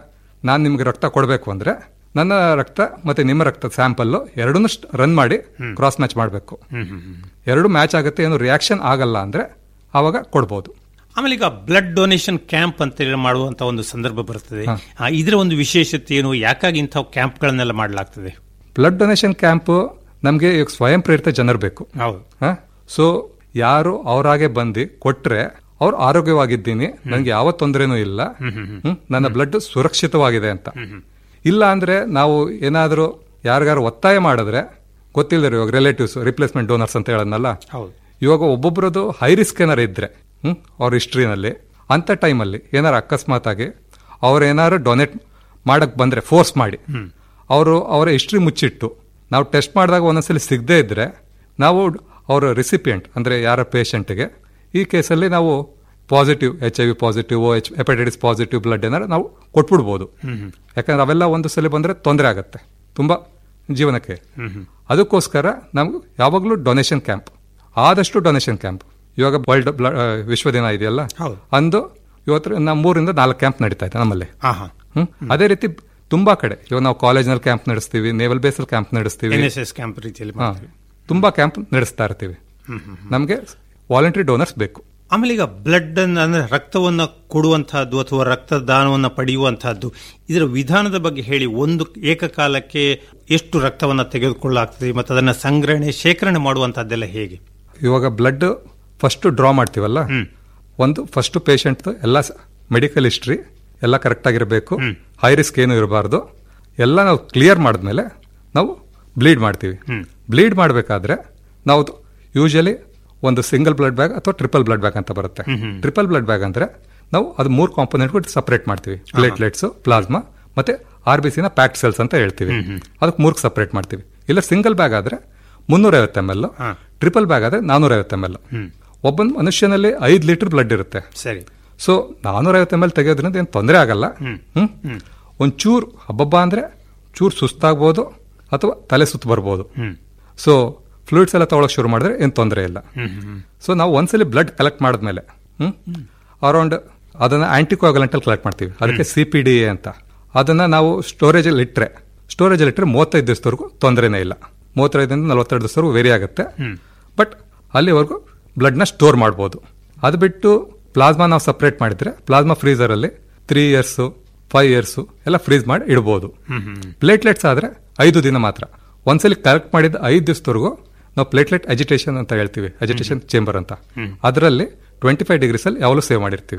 ನಾನು ನಿಮ್ಗೆ ರಕ್ತ ಕೊಡಬೇಕು ಅಂದ್ರೆ ನನ್ನ ರಕ್ತ ಮತ್ತೆ ನಿಮ್ಮ ರಕ್ತ ಸ್ಯಾಂಪಲ್ ಎರಡನ್ನೂ ರನ್ ಮಾಡಿ ಕ್ರಾಸ್ ಮ್ಯಾಚ್ ಮಾಡಬೇಕು ಎರಡು ಮ್ಯಾಚ್ ಆಗುತ್ತೆ ಏನು ರಿಯಾಕ್ಷನ್ ಆಗಲ್ಲ ಅಂದ್ರೆ ಆವಾಗ ಕೊಡ್ಬೋದು ಆಮೇಲೆ ಈಗ ಬ್ಲಡ್ ಡೊನೇಷನ್ ಕ್ಯಾಂಪ್ ಅಂತ ಹೇಳಿ ಮಾಡುವಂತ ಒಂದು ಸಂದರ್ಭ ಬರ್ತದೆ ಆ, ಇದರ ಒಂದು ವಿಶೇಷತೆ ಏನು ಯಾಕಾಗಿ ಇಂಥ ಕ್ಯಾಂಪ್ಗಳನ್ನೆಲ್ಲ ಮಾಡಲಾಗ್ತದೆ ಬ್ಲಡ್ ಡೊನೇಷನ್ ಕ್ಯಾಂಪ್ ನಮಗೆ ಈಗ ಸ್ವಯಂ ಪ್ರೇರಿತ ಜನರು ಬೇಕು ಹೌದು ಸೊ ಯಾರು ಅವರಾಗೆ ಬಂದು ಕೊಟ್ರೆ ಅವ್ರು ಆರೋಗ್ಯವಾಗಿದ್ದೀನಿ ನನಗೆ ಯಾವ ತೊಂದರೆನೂ ಇಲ್ಲ ಹ್ಮ್, ನನ್ನ ಬ್ಲಡ್ ಸುರಕ್ಷಿತವಾಗಿದೆ ಅಂತ ಇಲ್ಲ ಅಂದ್ರೆ ನಾವು ಏನಾದರೂ ಯಾರಿಗಾರು ಒತ್ತಾಯ ಮಾಡಿದ್ರೆ ಗೊತ್ತಿಲ್ಲದೆ ಇವಾಗ ರಿಲೇಟಿವ್ಸ್ ರಿಪ್ಲೇಸ್ಮೆಂಟ್ ಡೋನರ್ಸ್ ಅಂತ ಹೇಳದ್ನಲ್ಲ ಹೌದು ಇವಾಗ ಒಬ್ಬೊಬ್ರದ್ದು ಹೈ ರಿಸ್ಕ್ ಏನಾರು ಇದ್ರೆ ಹ್ಮ್ ಅವ್ರ ಹಿಸ್ಟ್ರಿನಲ್ಲಿ ಅಂತ ಟೈಮಲ್ಲಿ ಏನಾರು ಅಕಸ್ಮಾತ್ ಆಗಿ ಅವ್ರು ಏನಾರು ಡೊನೇಟ್ ಮಾಡಕ್ ಬಂದ್ರೆ ಫೋರ್ಸ್ ಮಾಡಿ ಅವರು ಅವರ ಹಿಸ್ಟ್ರಿ ಮುಚ್ಚಿಟ್ಟು ನಾವು ಟೆಸ್ಟ್ ಮಾಡಿದಾಗ ಒಂದೊಂದ್ಸಲಿ ಸಿಗದೇ ಇದ್ರೆ ನಾವು ಅವರ ರಿಸಿಪಿಯಂಟ್ ಅಂದ್ರೆ ಯಾರ ಪೇಷಂಟ್ಗೆ ಈ ಕೇಸಲ್ಲಿ ನಾವು positive H I V positive H hepatitis positive blood ಏನಾರು ನಾವು ಕೊಟ್ಬಿಡ್ಬೋದು ಯಾಕಂದ್ರೆ ಅವೆಲ್ಲ ಒಂದು ಸಲ ಬಂದ್ರೆ ತೊಂದರೆ ಆಗುತ್ತೆ ತುಂಬಾ ಜೀವನಕ್ಕೆ ಅದಕ್ಕೋಸ್ಕರ ನಮ್ಗೆ ಯಾವಾಗಲೂ ಡೊನೇಷನ್ ಕ್ಯಾಂಪ್ ಆದಷ್ಟು ಡೊನೇಷನ್ ಕ್ಯಾಂಪ್ ಇವಾಗ ವರ್ಲ್ಡ್ ವಿಶ್ವ ದಿನ ಇದೆಯಲ್ಲ ಹೌದು. ಅಂದು ಇವತ್ತು ನಮ್ಮ ಮೂರಿಂದ ನಾಲ್ಕು ಕ್ಯಾಂಪ್ ನಡೀತಾ ಇದೆ ನಮ್ಮಲ್ಲಿ ಹಾ ಹಾ ಹ್ಮ್ ಅದೇ ರೀತಿ ತುಂಬಾ ಕಡೆ ಇವಾಗ ನಾವು ಕಾಲೇಜ್ನಲ್ಲಿ ಕ್ಯಾಂಪ್ ನಡೆಸ್ತೀವಿ ನೇವಲ್ ಬೇಸಲ್ ಕ್ಯಾಂಪ್ ನಡೆಸ್ತೀವಿ ಎನ್ ಎಸ್ ಎಸ್ ಕ್ಯಾಂಪ್ ರೀತಿಯಲ್ಲಿ ಹಾ, ಮಾಡ್ತೀವಿ. ತುಂಬಾ ಕ್ಯಾಂಪ್ ನಡೆಸ್ತಾ ಇರ್ತೀವಿ ನಮಗೆ ವಾಲಂಟ್ರಿ ಡೋನರ್ಸ್ ಬೇಕು ಆಮೇಲೆ ಈಗ ಬ್ಲಡ್ ಅಂದ್ರೆ ರಕ್ತವನ್ನ ಕೊಡುವಂತಹದ್ದು ಅಥವಾ ರಕ್ತದಾನವನ್ನ ಪಡೆಯುವಂತಹದ್ದು ಇದರ ವಿಧಾನದ ಬಗ್ಗೆ ಹೇಳಿ ಒಂದು ಏಕಕಾಲಕ್ಕೆ ಎಷ್ಟು ರಕ್ತವನ್ನ ತೆಗೆದುಕೊಳ್ಳಲಾಗ್ತದೆ ಮತ್ತು ಅದನ್ನ ಸಂಗ್ರಹಣೆ ಶೇಖರಣೆ ಮಾಡುವಂತಹದ್ದೆಲ್ಲ ಹೇಗೆ ಇವಾಗ ಬ್ಲಡ್ ಫಸ್ಟ್ ಡ್ರಾ ಮಾಡ್ತೀವಲ್ಲ ಒಂದು ಫಸ್ಟ್ ಪೇಷಂಟ್ ಎಲ್ಲ ಮೆಡಿಕಲ್ ಹಿಸ್ಟ್ರಿ ಎಲ್ಲ ಕರೆಕ್ಟ್ ಆಗಿರಬೇಕು ಹೈ ರಿಸ್ಕ್ ಏನು ಇರಬಾರ್ದು ಎಲ್ಲ ನಾವು ಕ್ಲಿಯರ್ ಮಾಡಿದ್ಮೇಲೆ ನಾವು ಬ್ಲೀಡ್ ಮಾಡ್ತೀವಿ ಬ್ಲೀಡ್ ಮಾಡಬೇಕಾದ್ರೆ ನಾವು ಯೂಶಲಿ ಒಂದು ಸಿಂಗಲ್ ಬ್ಲಡ್ ಬ್ಯಾಗ್ ಅಥವಾ ಟ್ರಿಪಲ್ ಬ್ಲಡ್ ಬ್ಯಾಗ್ ಅಂತ ಬರುತ್ತೆ ಟ್ರಿಪಲ್ ಬ್ಲಡ್ ಬ್ಯಾಗ್ ಅಂದ್ರೆ ನಾವು ಅದು ಮೂರು ಕಾಂಪೋನೆಂಟ್ ಸಪರೇಟ್ ಮಾಡ್ತೀವಿ ಪ್ಲೇಟ್ಲೆಟ್ಸ್ ಪ್ಲಾಸ್ಮಾ ಮತ್ತೆ ಆರ್ ಬಿ ಸಿನ ಪ್ಯಾಕ್ಡ್ ಸೆಲ್ಸ್ ಅಂತ ಹೇಳ್ತೀವಿ ಅದಕ್ಕೆ ಮೂರ್ಕ್ ಸಪರೇಟ್ ಮಾಡ್ತೀವಿ ಇಲ್ಲ ಸಿಂಗಲ್ ಬ್ಯಾಗ್ ಆದ್ರೆ ಮುನ್ನೂರ ಐವತ್ತು ಎಮ್ ಎಲ್ ಟ್ರಿಪಲ್ ಬ್ಯಾಗ್ ಆದ್ರೆ ನಾನೂರ ಐವತ್ತು ಎಮ್ ಎಲ್ ಒಬ್ಬ ಮನುಷ್ಯನಲ್ಲಿ ಐದು ಲೀಟರ್ ಬ್ಲಡ್ ಇರುತ್ತೆ ಸರಿ ಸೊ ನಾನೂರ ಐವತ್ತು ಎಮ್ ಎಲ್ ತೆಗೆಯೋದ್ರಿಂದ ಏನು ತೊಂದರೆ ಆಗಲ್ಲ ಹ್ಮ್ ಒಂಚೂರು ಹಬ್ಬಬ್ಬ ಅಂದ್ರೆ ಚೂರು ಸುಸ್ತಾಗ್ಬೋದು ಅಥವಾ ತಲೆ ಸುತ್ತು ಬರ್ಬೋದು ಸೊ ಫ್ಲೂಯಿಡ್ಸ್ ಎಲ್ಲ ತಗೊಳಕ್ ಶುರು ಮಾಡಿದ್ರೆ ಏನು ತೊಂದರೆ ಇಲ್ಲ ಸೊ ನಾವು ಒಂದ್ಸಲಿ ಬ್ಲಡ್ ಕಲೆಕ್ಟ್ ಮಾಡಿದ್ಮೇಲೆ ಹ್ಮ್ ಅರೌಂಡ್ ಅದನ್ನ ಆಂಟಿಕೋಗಲೆಂಟ್ ಅಲ್ಲಿ ಕಲೆಕ್ಟ್ ಮಾಡ್ತೀವಿ ಅದಕ್ಕೆ ಸಿ ಪಿ ಡಿ ಎ ಅಂತ ಅದನ್ನ ನಾವು ಸ್ಟೋರೇಜ್ ಅಲ್ಲಿ ಇಟ್ರೆ ಸ್ಟೋರೇಜ್ ಅಲ್ಲಿ ಇಟ್ಟರೆ ಮೂವತ್ತೈದು ದಿವಸದವರೆಗೂ ತೊಂದರೆನೇ ಇಲ್ಲ ಮೂವತ್ತೈದರಿಂದ ನಲವತ್ತೆರಡು ದಿವಸವರೆಗೂ ವೇರಿ ಆಗುತ್ತೆ ಬಟ್ ಅಲ್ಲಿವರೆಗೂ ಬ್ಲಡ್ ನ ಸ್ಟೋರ್ ಮಾಡ್ಬೋದು ಅದು ಬಿಟ್ಟು ಪ್ಲಾಸ್ಮಾ ನಾವು ಸಪರೇಟ್ ಮಾಡಿದ್ರೆ ಪ್ಲಾಸ್ಮಾ ಫ್ರೀಸರ್ ಅಲ್ಲಿ ತ್ರೀ ಇಯರ್ಸ್ ಫೈವ್ ಇಯರ್ಸ್ ಎಲ್ಲ ಫ್ರೀಸ್ ಮಾಡಿ ಇಡಬಹುದು ಪ್ಲೇಟ್ಲೆಟ್ಸ್ ಆದ್ರೆ ಐದು ದಿನ ಮಾತ್ರ ಒಂದ್ಸಲಿ ಕಲೆಕ್ಟ್ ಮಾಡಿದ ಐದು ದಿವಸದವರೆಗೂ ನಾವು ಪ್ಲೇಟ್ಲೆಟ್ ಅಜಿಟೇಷನ್ ಅಂತ ಹೇಳ್ತೀವಿ ಅಜಿಟೇಷನ್ ಚೇಂಬರ್ ಅಂತ ಅದರಲ್ಲಿ ಟ್ವೆಂಟಿ ಫೈವ್ ಡಿಗ್ರೀಸ್ ಅಲ್ಲಿ ಯಾವಾಗಲೂ ಸೇವ್ ಮಾಡಿರ್ತೀವಿ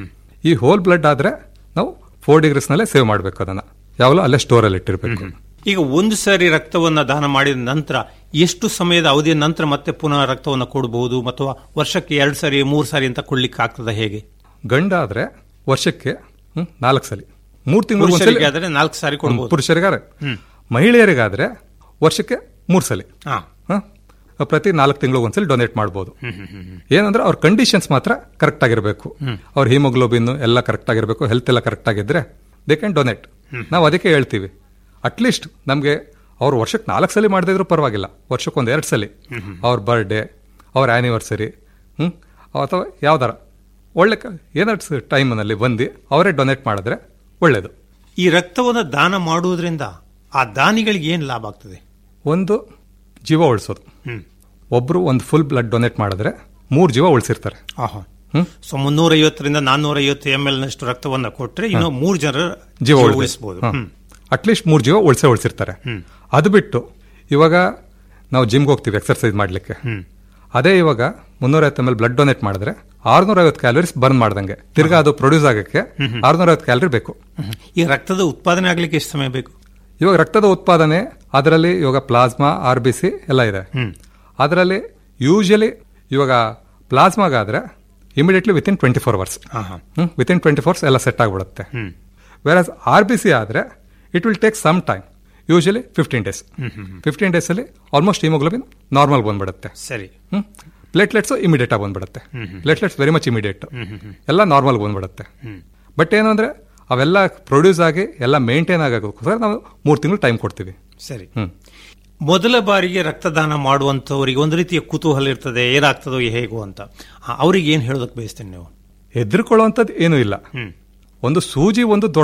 ಈ ಹೋಲ್ ಬ್ಲಡ್ ಆದ್ರೆ ನಾವು ಫೋರ್ ಡಿಗ್ರೀಸ್ ನಲ್ಲೇ ಸೇವ್ ಮಾಡಬೇಕು ಅದನ್ನ ಯಾವಾಗಲೂ ಅಲ್ಲೇ ಸ್ಟೋರ್ ಅಲ್ಲಿ ಇಟ್ಟಿರ್ಬೇಕು ಈಗ ಒಂದು ಸಾರಿ ರಕ್ತವನ್ನ ದಾನ ಮಾಡಿದ ನಂತರ ಎಷ್ಟು ಸಮಯದ ಅವಧಿಯ ನಂತರ ಮತ್ತೆ ಪುನಃ ರಕ್ತವನ್ನ ಕೊಡಬಹುದು ಮತ್ತು ವರ್ಷಕ್ಕೆ ಎರಡು ಸಾರಿ ಮೂರು ಸಾರಿ ಅಂತ ಕೊಡ್ಲಿಕ್ಕೆ ಆಗ್ತದ ಹೇಗೆ ಗಂಡ ಆದ್ರೆ ವರ್ಷಕ್ಕೆ ಹ್ಮ್, ನಾಲ್ಕು ಸಲ ಮೂರ್ ತಿಂಗಳು ಪುರುಷರಿಗೆ ಆದ್ರೆ ನಾಲ್ಕು ಸಾರಿ ಕೊಡಬಹುದು ಪುರುಷರಿಗಾದ್ರೆ ಮಹಿಳೆಯರಿಗಾದ್ರೆ ವರ್ಷಕ್ಕೆ ಮೂರ್ ಸಲ ಹಾ ಹ? ಪ್ರತಿ ನಾಲ್ಕು ತಿಂಗಳು ಒಂದ್ಸಲಿ ಡೊನೇಟ್ ಮಾಡಬಹುದು ಏನಂದ್ರೆ ಅವ್ರ ಕಂಡೀಷನ್ಸ್ ಮಾತ್ರ ಕರೆಕ್ಟ್ ಆಗಿರಬೇಕು ಅವ್ರ ಹಿಮೋಗ್ಲೋಬಿನ್ ಎಲ್ಲ ಕರೆಕ್ಟ್ ಆಗಿರಬೇಕು ಹೆಲ್ತ್ ಎಲ್ಲ ಕರೆಕ್ಟ್ ಆಗಿದ್ರೆ ದೇ ಕ್ಯಾನ್ ಡೊನೇಟ್ ನಾವು ಅದಕ್ಕೆ ಹೇಳ್ತೀವಿ ಅಟ್ಲೀಸ್ಟ್ ನಮಗೆ ಅವ್ರು ವರ್ಷಕ್ಕೆ ನಾಲ್ಕು ಸಲ ಮಾಡದೇ ಇದ್ರೂ ಪರವಾಗಿಲ್ಲ ವರ್ಷಕ್ಕೆ ಒಂದ್ ಎರಡು ಸಲ ಅವ್ರ ಬರ್ಡೇ ಅವ್ರ ಆನಿವರ್ಸರಿ ಹ್ಮ್ ಅಥವಾ ಯಾವ್ದಾರ ಒಳ್ಳೆ ಏನಾದ್ರು ಟೈಮ್ನಲ್ಲಿ ಬಂದು ಅವರೇ ಡೊನೇಟ್ ಮಾಡಿದ್ರೆ ಒಳ್ಳೇದು ಈ ರಕ್ತವನ್ನ ದಾನ ಮಾಡುವುದರಿಂದ ಆ ದಾನಿಗಳಿಗೆ ಏನ್ ಲಾಭ ಆಗ್ತದೆ ಒಂದು ಜೀವ ಉಳಿಸೋದು ಹ್ಮ್ ಒಬ್ರು ಒಂದು ಫುಲ್ ಬ್ಲಡ್ ಡೊನೇಟ್ ಮಾಡಿದ್ರೆ ಮೂರು ಜೀವ ಉಳಿಸಿರ್ತಾರೆ ಆಹಾ ಸೊ ಮುನ್ನೂರ ಐವತ್ತರಿಂದ ನಾನ್ನೂರ ಐವತ್ತು ಎಂ ಎಲ್ ನಷ್ಟು ರಕ್ತವನ್ನ ಕೊಟ್ರೆ ಇನ್ನು ಮೂರು ಜನರ ಜೀವ ಉಳಿಸಬಹುದು ಅಟ್ಲೀಸ್ಟ್ ಮೂರು ಜೀವ ಉಳಿಸೇ ಉಳಿಸಿರ್ತಾರೆ ಅದು ಬಿಟ್ಟು ಇವಾಗ ನಾವು ಜಿಮ್ಗೆ ಹೋಗ್ತೀವಿ ಎಕ್ಸರ್ಸೈಸ್ ಮಾಡ್ಲಿಕ್ಕೆ ಅದೇ ಇವಾಗ ಮುನ್ನೂರ ಎಮ್ ಎಲ್ ಬ್ಲಡ್ ಡೊನೇಟ್ ಮಾಡಿದ್ರೆ ಆರ್ನೂರ ಐವತ್ತು ಕ್ಯಾಲರೀಸ್ ಬರ್ನ್ ಮಾಡ್ದಂಗೆ ತಿರ್ಗಾ ಅದು ಪ್ರೊಡ್ಯೂಸ್ ಆಗಕ್ಕೆ ಆರ್ನೂರ ಐವತ್ತು ಕ್ಯಾಲರಿ ಬೇಕು ಈ ರಕ್ತದ ಉತ್ಪಾದನೆ ಆಗ್ಲಿಕ್ಕೆ ಎಷ್ಟು ಸಮಯ ಬೇಕು ಇವಾಗ ರಕ್ತದ ಉತ್ಪಾದನೆ ಅದರಲ್ಲಿ ಇವಾಗ ಪ್ಲಾಸ್ಮಾ ಆರ್ ಬಿ ಸಿ ಎಲ್ಲ ಇದೆ ಅದರಲ್ಲಿ ಯೂಶಲಿ ಇವಾಗ ಪ್ಲಾಸ್ಮಾಗಾದ್ರೆ immediately within twenty four hours ಆಹಾ. ವಿತಿನ್ ಟ್ವೆಂಟಿ ಫೋರ್ಸ್ ಎಲ್ಲ ಸೆಟ್ ಆಗ್ಬಿಡುತ್ತೆ ವೆರಾಸ್ ಆರ್ ಬಿ ಸಿ ಆದ್ರೆ it will take some time usually fifteen days fifteen days ಅಲ್ಲಿ ಆಲ್ಮೋಸ್ಟ್ ಹಿಮೋಗ್ಲೋಬಿನ್ ನಾರ್ಮಲ್ ಬಂದ್ಬಿಡುತ್ತೆ ಸರಿ ಪ್ಲೇಟ್ಲೆಟ್ಸ್ ಇಮಿಡಿಯೇಟ್ ಆಗಿ ಬಂದ್ಬಿಡುತ್ತೆ ಪ್ಲೇಟ್ಲೆಟ್ಸ್ ವೆರಿ ಮಚ್ ಇಮಿಡಿಯೇಟ್ ಎಲ್ಲ ನಾರ್ಮಲ್ ಬಂದ್ಬಿಡುತ್ತೆ ಬಟ್ ಏನು ಅಂದ್ರೆ ಅವೆಲ್ಲ ಪ್ರೊಡ್ಯೂಸ್ ಆಗಿ ಎಲ್ಲ ಮೇಂಟೈನ್ ಆಗೋಕ್ಕೋಸ್ಕರ ನಾವು ಮೂರು ತಿಂಗಳು ಟೈಮ್ ಕೊಡ್ತೀವಿ ಸರಿ ಹ್ಮ್ ಮೊದಲ ಬಾರಿಗೆ ರಕ್ತದಾನ ಮಾಡುವಂತವರಿಗೆ ಒಂದು ರೀತಿಯ ಕುತೂಹಲ ಇರ್ತದೆ ಏನಾಗ್ತದೋ ಹೇಗೋ ಅಂತ ಆ, ಅವ್ರಿಗೆ ಏನ್ ಹೇಳೋದಕ್ಕೆ ಬಯಸ್ತೇನೆ ನೀವು ಹೆದರ್ಕೊಳ್ಳುವಂಥದ್ದು ಏನೂ ಇಲ್ಲ ಒಂದು ಸೂಜಿ ಒಂದು ದೊಡ್ಡದು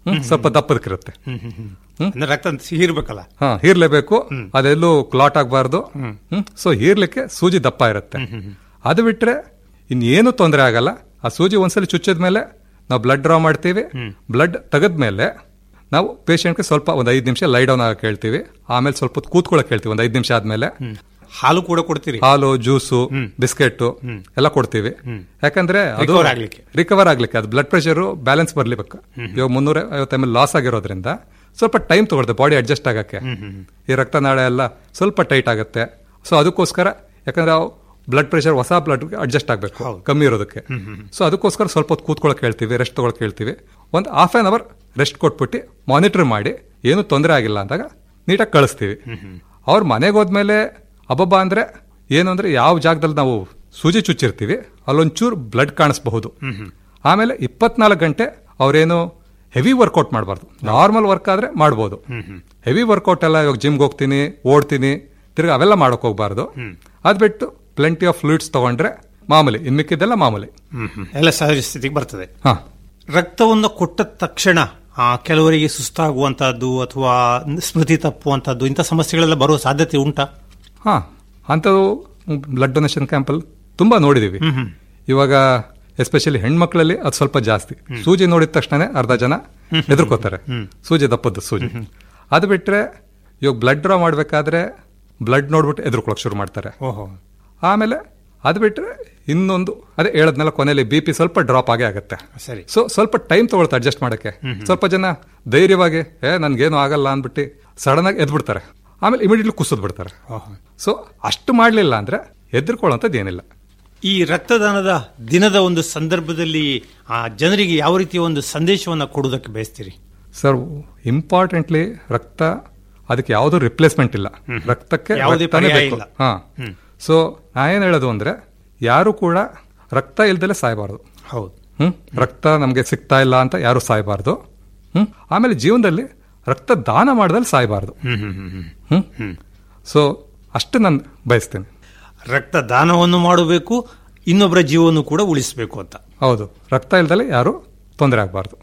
ಹ್ಮ್, ಸ್ವಲ್ಪ ದಪ್ಪದಕ್ಕಿರುತ್ತೆ ಅಂದ್ರೆ ರಕ್ತ ಹೀರ್ಬೇಕಲ್ಲ ಹಾ ಹೀರ್ಲೇಬೇಕು ಅದೆಲ್ಲೂ ಕ್ಲಾಟ್ ಆಗಬಾರ್ದು ಹ್ಮ್ ಸೊ ಹೀರ್ಲಿಕ್ಕೆ ಸೂಜಿ ದಪ್ಪ ಇರುತ್ತೆ ಅದು ಬಿಟ್ರೆ ಇನ್ನೇನು ತೊಂದರೆ ಆಗಲ್ಲ ಆ ಸೂಜಿ ಒಂದ್ಸಲಿ ಚುಚ್ಚಿದ ಮೇಲೆ ನಾವು ಬ್ಲಡ್ ಡ್ರಾ ಮಾಡ್ತೀವಿ ಬ್ಲಡ್ ತೆಗೆದ್ಮೇಲೆ ನಾವು ಪೇಷಂಟ್ಗೆ ಸ್ವಲ್ಪ ಒಂದು ಐದು ನಿಮಿಷ ಲೈ ಡೌನ್ ಆಗಕ್ಕೆ ಹೇಳ್ತೀವಿ ಆಮೇಲೆ ಸ್ವಲ್ಪ ಹೊತ್ತು ಕೂತ್ಕೊಳ್ಳೋಕೆ ಹೇಳ್ತೀವಿ ಒಂದು ಐದು ನಿಮಿಷ ಆದ್ಮೇಲೆ ಹಾಲು ಕೂಡ ಕೊಡ್ತೀರಿ ಹಾಲು ಜ್ಯೂಸು ಬಿಸ್ಕೆಟ್ ಎಲ್ಲ ಕೊಡ್ತೀವಿ ಯಾಕಂದ್ರೆ ಅದು Recover ಆಗ್ಲಿಕ್ಕೆ. ರಿಕವರ್ ಆಗ್ಲಿಕ್ಕೆ ಅದು ಬ್ಲಡ್ ಪ್ರೆಷರ್ ಬ್ಯಾಲೆನ್ಸ್ ಬರ್ಲಿಬೇಕು ಇವಾಗ ಮುನ್ನೂರ ಐವತ್ತು ಎಮ್ ಎಲ್ ಲಾಸ್ ಆಗಿರೋದ್ರಿಂದ ಸ್ವಲ್ಪ ಟೈಮ್ ತಗೊಳುತ್ತೆ ಬಾಡಿ ಅಡ್ಜಸ್ಟ್ ಆಗಕ್ಕೆ ಈ ರಕ್ತನಾಳ ಎಲ್ಲ ಸ್ವಲ್ಪ ಟೈಟ್ ಆಗುತ್ತೆ ಸೊ ಅದಕ್ಕೋಸ್ಕರ ಯಾಕಂದ್ರೆ ಬ್ಲಡ್ ಪ್ರೆಷರ್ ಹೊಸ ಬ್ಲಡ್ ಅಡ್ಜಸ್ಟ್ ಆಗಬೇಕು ಕಮ್ಮಿ ಇರೋದಕ್ಕೆ ಸೊ ಅದಕ್ಕೋಸ್ಕರ ಸ್ವಲ್ಪ ಹೊತ್ತು ಕೂತ್ಕೊಳಕ್ ಹೇಳ್ತೀವಿ ರೆಸ್ಟ್ ತಗೊಳಕ್ ಹೇಳ್ತೀವಿ ಒಂದು ಹಾಫ್ ಆನ್ ಅವರ್ ರೆಸ್ಟ್ ಕೊಟ್ಬಿಟ್ಟು ಮಾನಿಟರ್ ಮಾಡಿ ಏನು ತೊಂದರೆ ಆಗಿಲ್ಲ ಅಂದಾಗ ನೀಟಾಗಿ ಕಳಿಸ್ತೀವಿ ಅವ್ರ ಮನೆಗೆ ಹೋದ್ಮೇಲೆ ಅಬ್ಬಬ್ಬ ಅಂದ್ರೆ ಏನು ಅಂದ್ರೆ ಯಾವ ಜಾಗದಲ್ಲಿ ನಾವು ಸೂಜಿ ಚುಚ್ಚಿರ್ತೀವಿ ಅಲ್ಲೊಂಚೂರು ಬ್ಲಡ್ ಕಾಣಿಸಬಹುದು ಆಮೇಲೆ ಇಪ್ಪತ್ನಾಲ್ಕು ಗಂಟೆ ಅವ್ರೇನು ಹೆವಿ ವರ್ಕೌಟ್ ಮಾಡಬಾರ್ದು ನಾರ್ಮಲ್ ವರ್ಕ್ ಆದ್ರೆ ಮಾಡ್ಬೋದು ಹೆವಿ ವರ್ಕೌಟ್ ಎಲ್ಲ ಇವಾಗ ಜಿಮ್ಗೆ ಹೋಗ್ತೀನಿ ಓಡ್ತೀನಿ ತಿರ್ಗಿ ಅವೆಲ್ಲ ಮಾಡಕ್ ಹೋಗ್ಬಾರ್ದು ಅದ್ ಬಿಟ್ಟು ಪ್ಲೆಂಟಿ ಆಫ್ ಫ್ಲೂಯಿಡ್ಸ್ ತಗೊಂಡ್ರೆ ಮಾಮೂಲಿ ಇನ್ ಮಿಕ್ಕಿದ್ದೆಲ್ಲ ಮಾಮೂಲಿ ಎಲ್ಲ ಸಹಜ ಸ್ಥಿತಿಗೆ ಬರ್ತದೆ ಹಾ ರಕ್ತವನ್ನು ಕೊಟ್ಟ ತಕ್ಷಣ ಆ, ಕೆಲವರಿಗೆ ಸುಸ್ತಾಗುವಂತಹದ್ದು ಅಥವಾ ಸ್ಮೃತಿ ತಪ್ಪುವಂತಹದ್ದು ಇಂಥ ಸಮಸ್ಯೆಗಳೆಲ್ಲ ಬರುವ ಸಾಧ್ಯತೆ ಉಂಟಾ ಹಾ ಅಂಥವು ಬ್ಲಡ್ ಡೊನೇಷನ್ ಕ್ಯಾಂಪಲ್ಲಿ ತುಂಬಾ ನೋಡಿದೀವಿ ಇವಾಗ ಎಸ್ಪೆಷಲಿ ಹೆಣ್ಮಕ್ಳಲ್ಲಿ ಅದು ಸ್ವಲ್ಪ ಜಾಸ್ತಿ ಸೂಜಿ ನೋಡಿದ ತಕ್ಷಣ ಅರ್ಧ ಜನ ಹೆದರ್ಕೋತಾರೆ ಸೂಜಿ ದಪ್ಪದ್ದು ಸೂಜಿ ಅದು ಬಿಟ್ರೆ ಇವಾಗ ಬ್ಲಡ್ ಡ್ರಾ ಮಾಡ್ಬೇಕಾದ್ರೆ ಬ್ಲಡ್ ನೋಡ್ಬಿಟ್ಟು ಎದುರ್ಕೊಳಕ್ ಶುರು ಮಾಡ್ತಾರೆ ಓಹೋ ಆಮೇಲೆ ಅದು ಬಿಟ್ರೆ ಇನ್ನೊಂದು ಅದೇ ಹೇಳದ್ನೆಲ್ಲ ಕೊನೆಯಲ್ಲಿ ಬಿ ಪಿ ಸ್ವಲ್ಪ ಡ್ರಾಪ್ ಆಗೇ ಆಗುತ್ತೆ ಸರಿ ಸೊ ಸ್ವಲ್ಪ ಟೈಮ್ ತಗೊಳುತ್ತೆ ಅಡ್ಜಸ್ಟ್ ಮಾಡಕ್ಕೆ ಸ್ವಲ್ಪ ಜನ ಧೈರ್ಯವಾಗಿ ಏ ನನ್ಗೇನು ಆಗಲ್ಲ ಅಂದ್ಬಿಟ್ಟು ಸಡನ್ ಆಗಿ ಎದ್ಬಿಡ್ತಾರೆ ಆಮೇಲೆ ಇಮಿಡಿಯೇಟ್ಲಿ ಕುಸಿದ್ ಬಿಡ್ತಾರೆ ಸೊ ಅಷ್ಟು ಮಾಡ್ಲಿಲ್ಲ ಅಂದ್ರೆ ಎದ್ರುಕೊಳ್ಳೋಂಥದ್ದು ಏನಿಲ್ಲ ಈ ರಕ್ತದಾನದ ದಿನದ ಒಂದು ಸಂದರ್ಭದಲ್ಲಿ ಆ ಜನರಿಗೆ ಯಾವ ರೀತಿಯ ಒಂದು ಸಂದೇಶವನ್ನ ಕೊಡುವುದಕ್ಕೆ ಬಯಸ್ತೀರಿ ಸರ್ ಇಂಪಾರ್ಟೆಂಟ್ಲಿ ರಕ್ತ ಅದಕ್ಕೆ ಯಾವುದೂ ರಿಪ್ಲೇಸ್ಮೆಂಟ್ ಇಲ್ಲ ರಕ್ತಕ್ಕೆ ಯಾವುದೇ ರಕ್ತನೇ ಪರ್ಯಾಯ ಬೇಕು ಇಲ್ಲ. ಹಾ ಸೊ ನಾ ಏನ್ ಹೇಳೋದು ಅಂದ್ರೆ ಯಾರು ಕೂಡ ರಕ್ತ ಇಲ್ದಲೆ ಸಾಯಬಾರದು ಹೌದು ಹ್ಮ್ ರಕ್ತ ನಮಗೆ ಸಿಗ್ತಾ ಇಲ್ಲ ಅಂತ ಯಾರು ಸಾಯಬಾರ್ದು ಹ್ಮ್ ಆಮೇಲೆ ಜೀವನದಲ್ಲಿ ರಕ್ತ ದಾನ ಮಾಡಿದಲ್ಲಿ ಸಾಯಬಾರ್ದು ಹ್ಮ್ ಸೊ ಅಷ್ಟು ನಾನು ಬಯಸ್ತೇನೆ ರಕ್ತ ದಾನವನ್ನು ಮಾಡಬೇಕು ಇನ್ನೊಬ್ಬರ ಜೀವವನ್ನು ಕೂಡ ಉಳಿಸಬೇಕು ಅಂತ ಹೌದು ರಕ್ತ ಇಲ್ದಲೆ ಯಾರು ತೊಂದರೆ ಆಗಬಾರ್ದು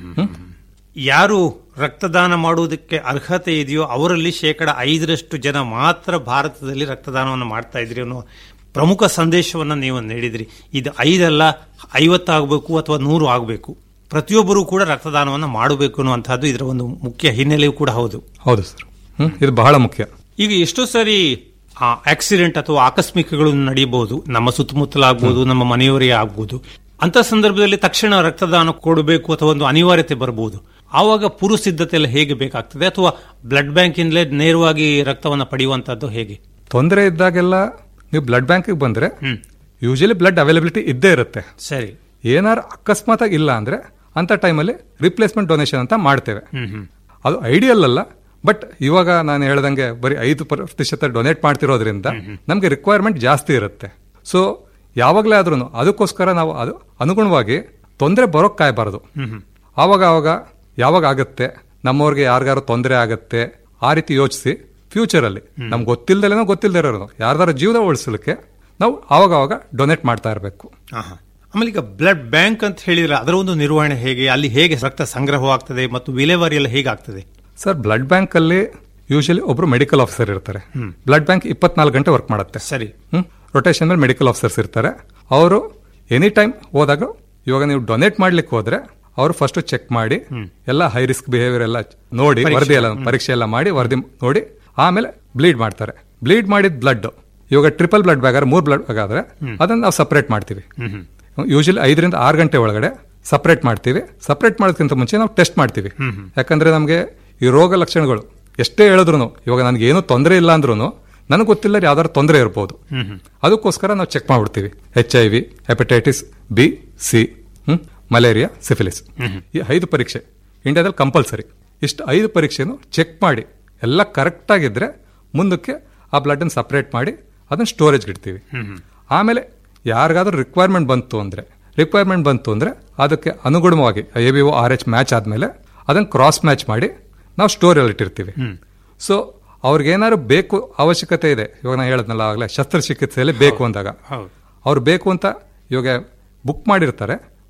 ಯಾರು ರಕ್ತದಾನ ಮಾಡುವುದಕ್ಕೆ ಅರ್ಹತೆ ಇದೆಯೋ ಅವರಲ್ಲಿ ಶೇಕಡ ಐದರಷ್ಟು ಜನ ಮಾತ್ರ ಭಾರತದಲ್ಲಿ ರಕ್ತದಾನವನ್ನು ಮಾಡ್ತಾ ಇದ್ರಿ ಅನ್ನೋ ಪ್ರಮುಖ ಸಂದೇಶವನ್ನ ನೀವು ನೀಡಿದ್ರಿ ಇದು ಐದಲ್ಲ ಐವತ್ತಾಗಬೇಕು ಅಥವಾ ನೂರು ಆಗಬೇಕು ಪ್ರತಿಯೊಬ್ಬರು ಕೂಡ ರಕ್ತದಾನವನ್ನು ಮಾಡಬೇಕು ಅನ್ನುವಂಥದ್ದು ಇದರ ಒಂದು ಮುಖ್ಯ ಹಿನ್ನೆಲೆಯೂ ಕೂಡ ಹೌದು ಹೌದು ಸರ್ ಹ್ಮ್ ಇದು ಬಹಳ ಮುಖ್ಯ ಈಗ ಎಷ್ಟೋ ಸಾರಿ ಆಕ್ಸಿಡೆಂಟ್ ಅಥವಾ ಆಕಸ್ಮಿಕಗಳು ನಡೆಯಬಹುದು ನಮ್ಮ ಸುತ್ತಮುತ್ತಲ ಆಗ್ಬೋದು ನಮ್ಮ ಮನೆಯವರಿಗೆ ಆಗ್ಬೋದು ಅಂತ ಸಂದರ್ಭದಲ್ಲಿ ತಕ್ಷಣ ರಕ್ತದಾನ ಕೊಡಬೇಕು ಅಥವಾ ಒಂದು ಅನಿವಾರ್ಯತೆ ಬರಬಹುದು ಆವಾಗ ಪೂರ್ವ ಸಿದ್ಧತೆ ಎಲ್ಲ ಹೇಗೆ ಬೇಕಾಗ್ತದೆ ಅಥವಾ ಬ್ಲಡ್ ಬ್ಯಾಂಕಿಂದಲೇ ನೇರವಾಗಿ ರಕ್ತವನ್ನು ಪಡೆಯುವಂತದ್ದು ಹೇಗೆ ತೊಂದರೆ ಇದ್ದಾಗೆಲ್ಲ ನೀವು ಬ್ಲಡ್ ಬ್ಯಾಂಕಿಗೆ ಬಂದ್ರೆ ಯೂಶಲಿ ಬ್ಲಡ್ ಅವೈಲಬಿಲಿಟಿ ಇದ್ದೇ ಇರುತ್ತೆ ಸರಿ ಏನಾರು ಅಕಸ್ಮಾತ್ ಇಲ್ಲ ಅಂದ್ರೆ ಅಂತ ಟೈಮಲ್ಲಿ ರಿಪ್ಲೇಸ್ಮೆಂಟ್ ಡೊನೇಷನ್ ಅಂತ ಮಾಡ್ತೇವೆ ಅದು ಐಡಿಯಲ್ ಅಲ್ಲ ಬಟ್ ಇವಾಗ ನಾನು ಹೇಳ್ದಂಗೆ ಬರೀ ಐದು ಪ್ರತಿಶತ ಡೊನೇಟ್ ಮಾಡ್ತಿರೋದ್ರಿಂದ ನಮಗೆ ರಿಕ್ವೈರ್ಮೆಂಟ್ ಜಾಸ್ತಿ ಇರುತ್ತೆ ಸೊ ಯಾವಾಗಲೇ ಆದ್ರೂ ಅದಕ್ಕೋಸ್ಕರ ನಾವು ಅದು ಅನುಗುಣವಾಗಿ ತೊಂದರೆ ಬರೋಕ್ ಕಾಯಬಾರದು ಆವಾಗ ಆವಾಗ ಯಾವಾಗ ಆಗತ್ತೆ ನಮ್ಮವ್ರಿಗೆ ಯಾರಿಗಾರು ತೊಂದರೆ ಆಗತ್ತೆ ಆ ರೀತಿ ಯೋಚಿಸಿ ಫ್ಯೂಚರ್ ಅಲ್ಲಿ ನಮ್ಗೆ ಗೊತ್ತಿಲ್ದಲೇನೋ ಗೊತ್ತಿಲ್ಲದೆ ಇರೋರು ಯಾರ್ದಾರ ಜೀವನ ಉಳಿಸಲಿಕ್ಕೆ ನಾವು ಆವಾಗ ಆವಾಗ ಡೊನೇಟ್ ಮಾಡ್ತಾ ಇರಬೇಕು ಆಹಾ. ಆಮೇಲೆ ಈಗ ಬ್ಲಡ್ ಬ್ಯಾಂಕ್ ಅಂತ ಹೇಳಿದ್ರೆ ಅದರ ಒಂದು ನಿರ್ವಹಣೆ ಹೇಗೆ ಅಲ್ಲಿ ಹೇಗೆ ರಕ್ತ ಸಂಗ್ರಹವಾಗ್ತದೆ ಮತ್ತು ವಿಲೇವಾರಿ ಎಲ್ಲ ಹೇಗಾಗ್ತದೆ ಸರ್ ಬ್ಲಡ್ ಬ್ಯಾಂಕ್ ಅಲ್ಲಿ ಯೂಶಲಿ ಒಬ್ರು ಮೆಡಿಕಲ್ ಆಫೀಸರ್ ಇರ್ತಾರೆ ಬ್ಲಡ್ ಬ್ಯಾಂಕ್ ಇಪ್ಪತ್ನಾಲ್ಕು ಗಂಟೆ ವರ್ಕ್ ಮಾಡುತ್ತೆ ಸರಿ ಹ್ಮ್ ರೊಟೇಷನ್ ಮೇಲೆ ಮೆಡಿಕಲ್ ಆಫೀಸರ್ಸ್ ಇರ್ತಾರೆ ಅವರು ಎನಿ ಟೈಮ್ ಹೋದಾಗ ಇವಾಗ ನೀವು ಡೊನೇಟ್ ಮಾಡ್ಲಿಕ್ಕೆ ಹೋದ್ರೆ ಅವರು ಫಸ್ಟ್ ಚೆಕ್ ಮಾಡಿ ಎಲ್ಲ ಹೈ ರಿಸ್ಕ್ ಬಿಹೇವಿಯರ್ ಎಲ್ಲ ನೋಡಿ ವರದಿ ಎಲ್ಲ ಪರೀಕ್ಷೆ ಎಲ್ಲ ಮಾಡಿ ವರದಿ ನೋಡಿ ಆಮೇಲೆ ಬ್ಲೀಡ್ ಮಾಡ್ತಾರೆ ಬ್ಲೀಡ್ ಮಾಡಿದ ಬ್ಲಡ್ ಇವಾಗ ಟ್ರಿಪಲ್ ಬ್ಲಡ್ ಬ್ಯಾಗ್ ಮೂರ್ ಬ್ಲಡ್ ಬ್ಯಾಗ್ ಆದ್ರೆ ಅದನ್ನ ನಾವು ಸಪರೇಟ್ ಮಾಡ್ತೀವಿ ಯೂಶಲಿ ಐದರಿಂದ ಆರು ಗಂಟೆ ಒಳಗಡೆ ಸಪರೇಟ್ ಮಾಡ್ತೀವಿ ಸಪರೇಟ್ ಮಾಡೋದಕ್ಕಿಂತ ಮುಂಚೆ ನಾವು ಟೆಸ್ಟ್ ಮಾಡ್ತೀವಿ ಯಾಕಂದ್ರೆ ನಮಗೆ ಈ ರೋಗ ಲಕ್ಷಣಗಳು ಎಷ್ಟೇ ಹೇಳಿದ್ರು ಇವಾಗ ನನಗೆ ಏನೂ ತೊಂದರೆ ಇಲ್ಲ ಅಂದ್ರೂ ನನಗೆ ಗೊತ್ತಿಲ್ಲ ಯಾವ್ದಾದ್ರು ತೊಂದರೆ ಇರ್ಬೋದು ಅದಕ್ಕೋಸ್ಕರ ನಾವು ಚೆಕ್ ಮಾಡ್ಬಿಡ್ತೀವಿ H I V hepatitis B C malaria syphilis ಈ ಐದು ಪರೀಕ್ಷೆ ಇಂಡಿಯಾದಲ್ಲಿ ಕಂಪಲ್ಸರಿ ಇಷ್ಟು ಐದು ಪರೀಕ್ಷೆನು ಚೆಕ್ ಮಾಡಿ ಎಲ್ಲ ಕರೆಕ್ಟ್ ಆಗಿದ್ರೆ ಮುಂದಕ್ಕೆ ಆ ಬ್ಲಡ್ ಅನ್ನು ಸಪರೇಟ್ ಮಾಡಿ ಅದನ್ನ ಸ್ಟೋರೇಜ್ ಇಡ್ತೀವಿ ಆಮೇಲೆ ಯಾರಿಗಾದ್ರೂ ರಿಕ್ವೈರ್ಮೆಂಟ್ ಬಂತು ಅಂದ್ರೆ ರಿಕ್ವೈರ್ಮೆಂಟ್ ಬಂತು ಅಂದ್ರೆ ಅದಕ್ಕೆ ಅನುಗುಣವಾಗಿ A B O R H match ಆದ್ಮೇಲೆ ಅದನ್ನ ಕ್ರಾಸ್ ಮ್ಯಾಚ್ ಮಾಡಿ ನಾವು ಸ್ಟೋರಲ್ಲಿ ಇಟ್ಟಿರ್ತೀವಿ ಸೊ ಅವ್ರಿಗೇನಾದ್ರು ಬೇಕು ಅವಶ್ಯಕತೆ ಇದೆ ಇವಾಗ ನಾನು ಹೇಳದ್ನಲ್ಲ ಆಗಲೇ ಶಸ್ತ್ರಚಿಕಿತ್ಸೆಯಲ್ಲಿ ಬೇಕು ಅಂದಾಗ ಹೌದು ಅವ್ರು ಬೇಕು ಅಂತ ಇವಾಗ ಬುಕ್ ಮಾಡಿರ್ತಾರೆ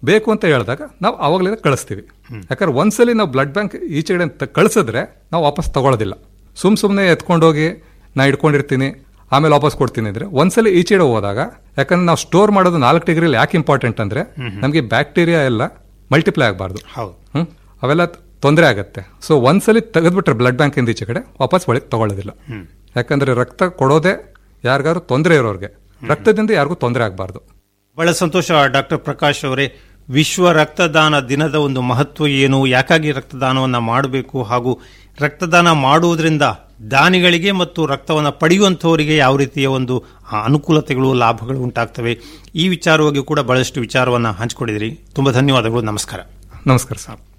ಬೇಕು ಅಂತ ಹೇಳಿದಾಗ ನಾವು ಅವಾಗಲೇ ಕಳಿಸ್ತೀವಿ ಯಾಕಂದ್ರೆ ಒಂದ್ಸಲಿ ನಾವು ಬ್ಲಡ್ ಬ್ಯಾಂಕ್ ಈಚೆಗಡೆ ಅಂತ ಕಳಿಸಿದ್ರೆ ನಾವು ವಾಪಸ್ ತಗೊಳ್ಳೋದಿಲ್ಲ ಸುಮ್ ಸುಮ್ಮನೆ ಎತ್ಕೊಂಡೋಗಿ ನಾ ಇಟ್ಕೊಂಡಿರ್ತೀನಿ ಆಮೇಲೆ ವಾಪಸ್ ಕೊಡ್ತೀನಿ ಅಂದ್ರೆ ಒಂದ್ಸಲಿ ಈಚೆಡೆ ಹೋದಾಗ ಯಾಕಂದ್ರೆ ನಾವು ಸ್ಟೋರ್ ಮಾಡೋದು ನಾಲ್ಕು ಡಿಗ್ರಿಲಿ ಯಾಕೆ ಇಂಪಾರ್ಟೆಂಟ್ ಅಂದ್ರೆ ನಮಗೆ ಬ್ಯಾಕ್ಟೀರಿಯಾ ಎಲ್ಲ ಮಲ್ಟಿಪ್ಲೈ ಆಗಬಾರ್ದು ಹೌದು ಹ್ಮ್ ಅವೆಲ್ಲ ತೊಂದರೆ ಆಗತ್ತೆ ಸೊ ಒಂದ್ಸಲಿ ತೆಗೆದ್ಬಿಟ್ರೆ ಬ್ಲಡ್ ಬ್ಯಾಂಕ್ ಇಂದ ಈಚೆ ಕಡೆ ವಾಪಸ್ ಒಳಗೆ ತಗೊಳ್ಳೋದಿಲ್ಲ ಯಾಕಂದ್ರೆ ರಕ್ತ ಕೊಡೋದೇ ಯಾರಿಗಾರು ತೊಂದರೆ ಇರೋರಿಗೆ ರಕ್ತದಿಂದ ಯಾರಿಗೂ ತೊಂದರೆ ಆಗಬಾರ್ದು ಬಹಳ ಸಂತೋಷ ಡಾಕ್ಟರ್ ಪ್ರಕಾಶ್ ಅವರೇ ವಿಶ್ವ ರಕ್ತದಾನ ದಿನದ ಒಂದು ಮಹತ್ವ ಏನು ಯಾಕಾಗಿ ರಕ್ತದಾನವನ್ನ ಮಾಡಬೇಕು ಹಾಗೂ ರಕ್ತದಾನ ಮಾಡುವುದರಿಂದ ದಾನಿಗಳಿಗೆ ಮತ್ತು ರಕ್ತವನ್ನು ಪಡೆಯುವಂಥವರಿಗೆ ಯಾವ ರೀತಿಯ ಒಂದು ಆ, ಅನುಕೂಲತೆಗಳು ಲಾಭಗಳು ಉಂಟಾಗ್ತವೆ ಈ ವಿಚಾರವಾಗಿ ಕೂಡ ಬಹಳಷ್ಟು ವಿಚಾರವನ್ನು ಹಂಚಿಕೊಂಡಿದ್ದೀರಿ ತುಂಬಾ ಧನ್ಯವಾದಗಳು ನಮಸ್ಕಾರ ನಮಸ್ಕಾರ ಸರ್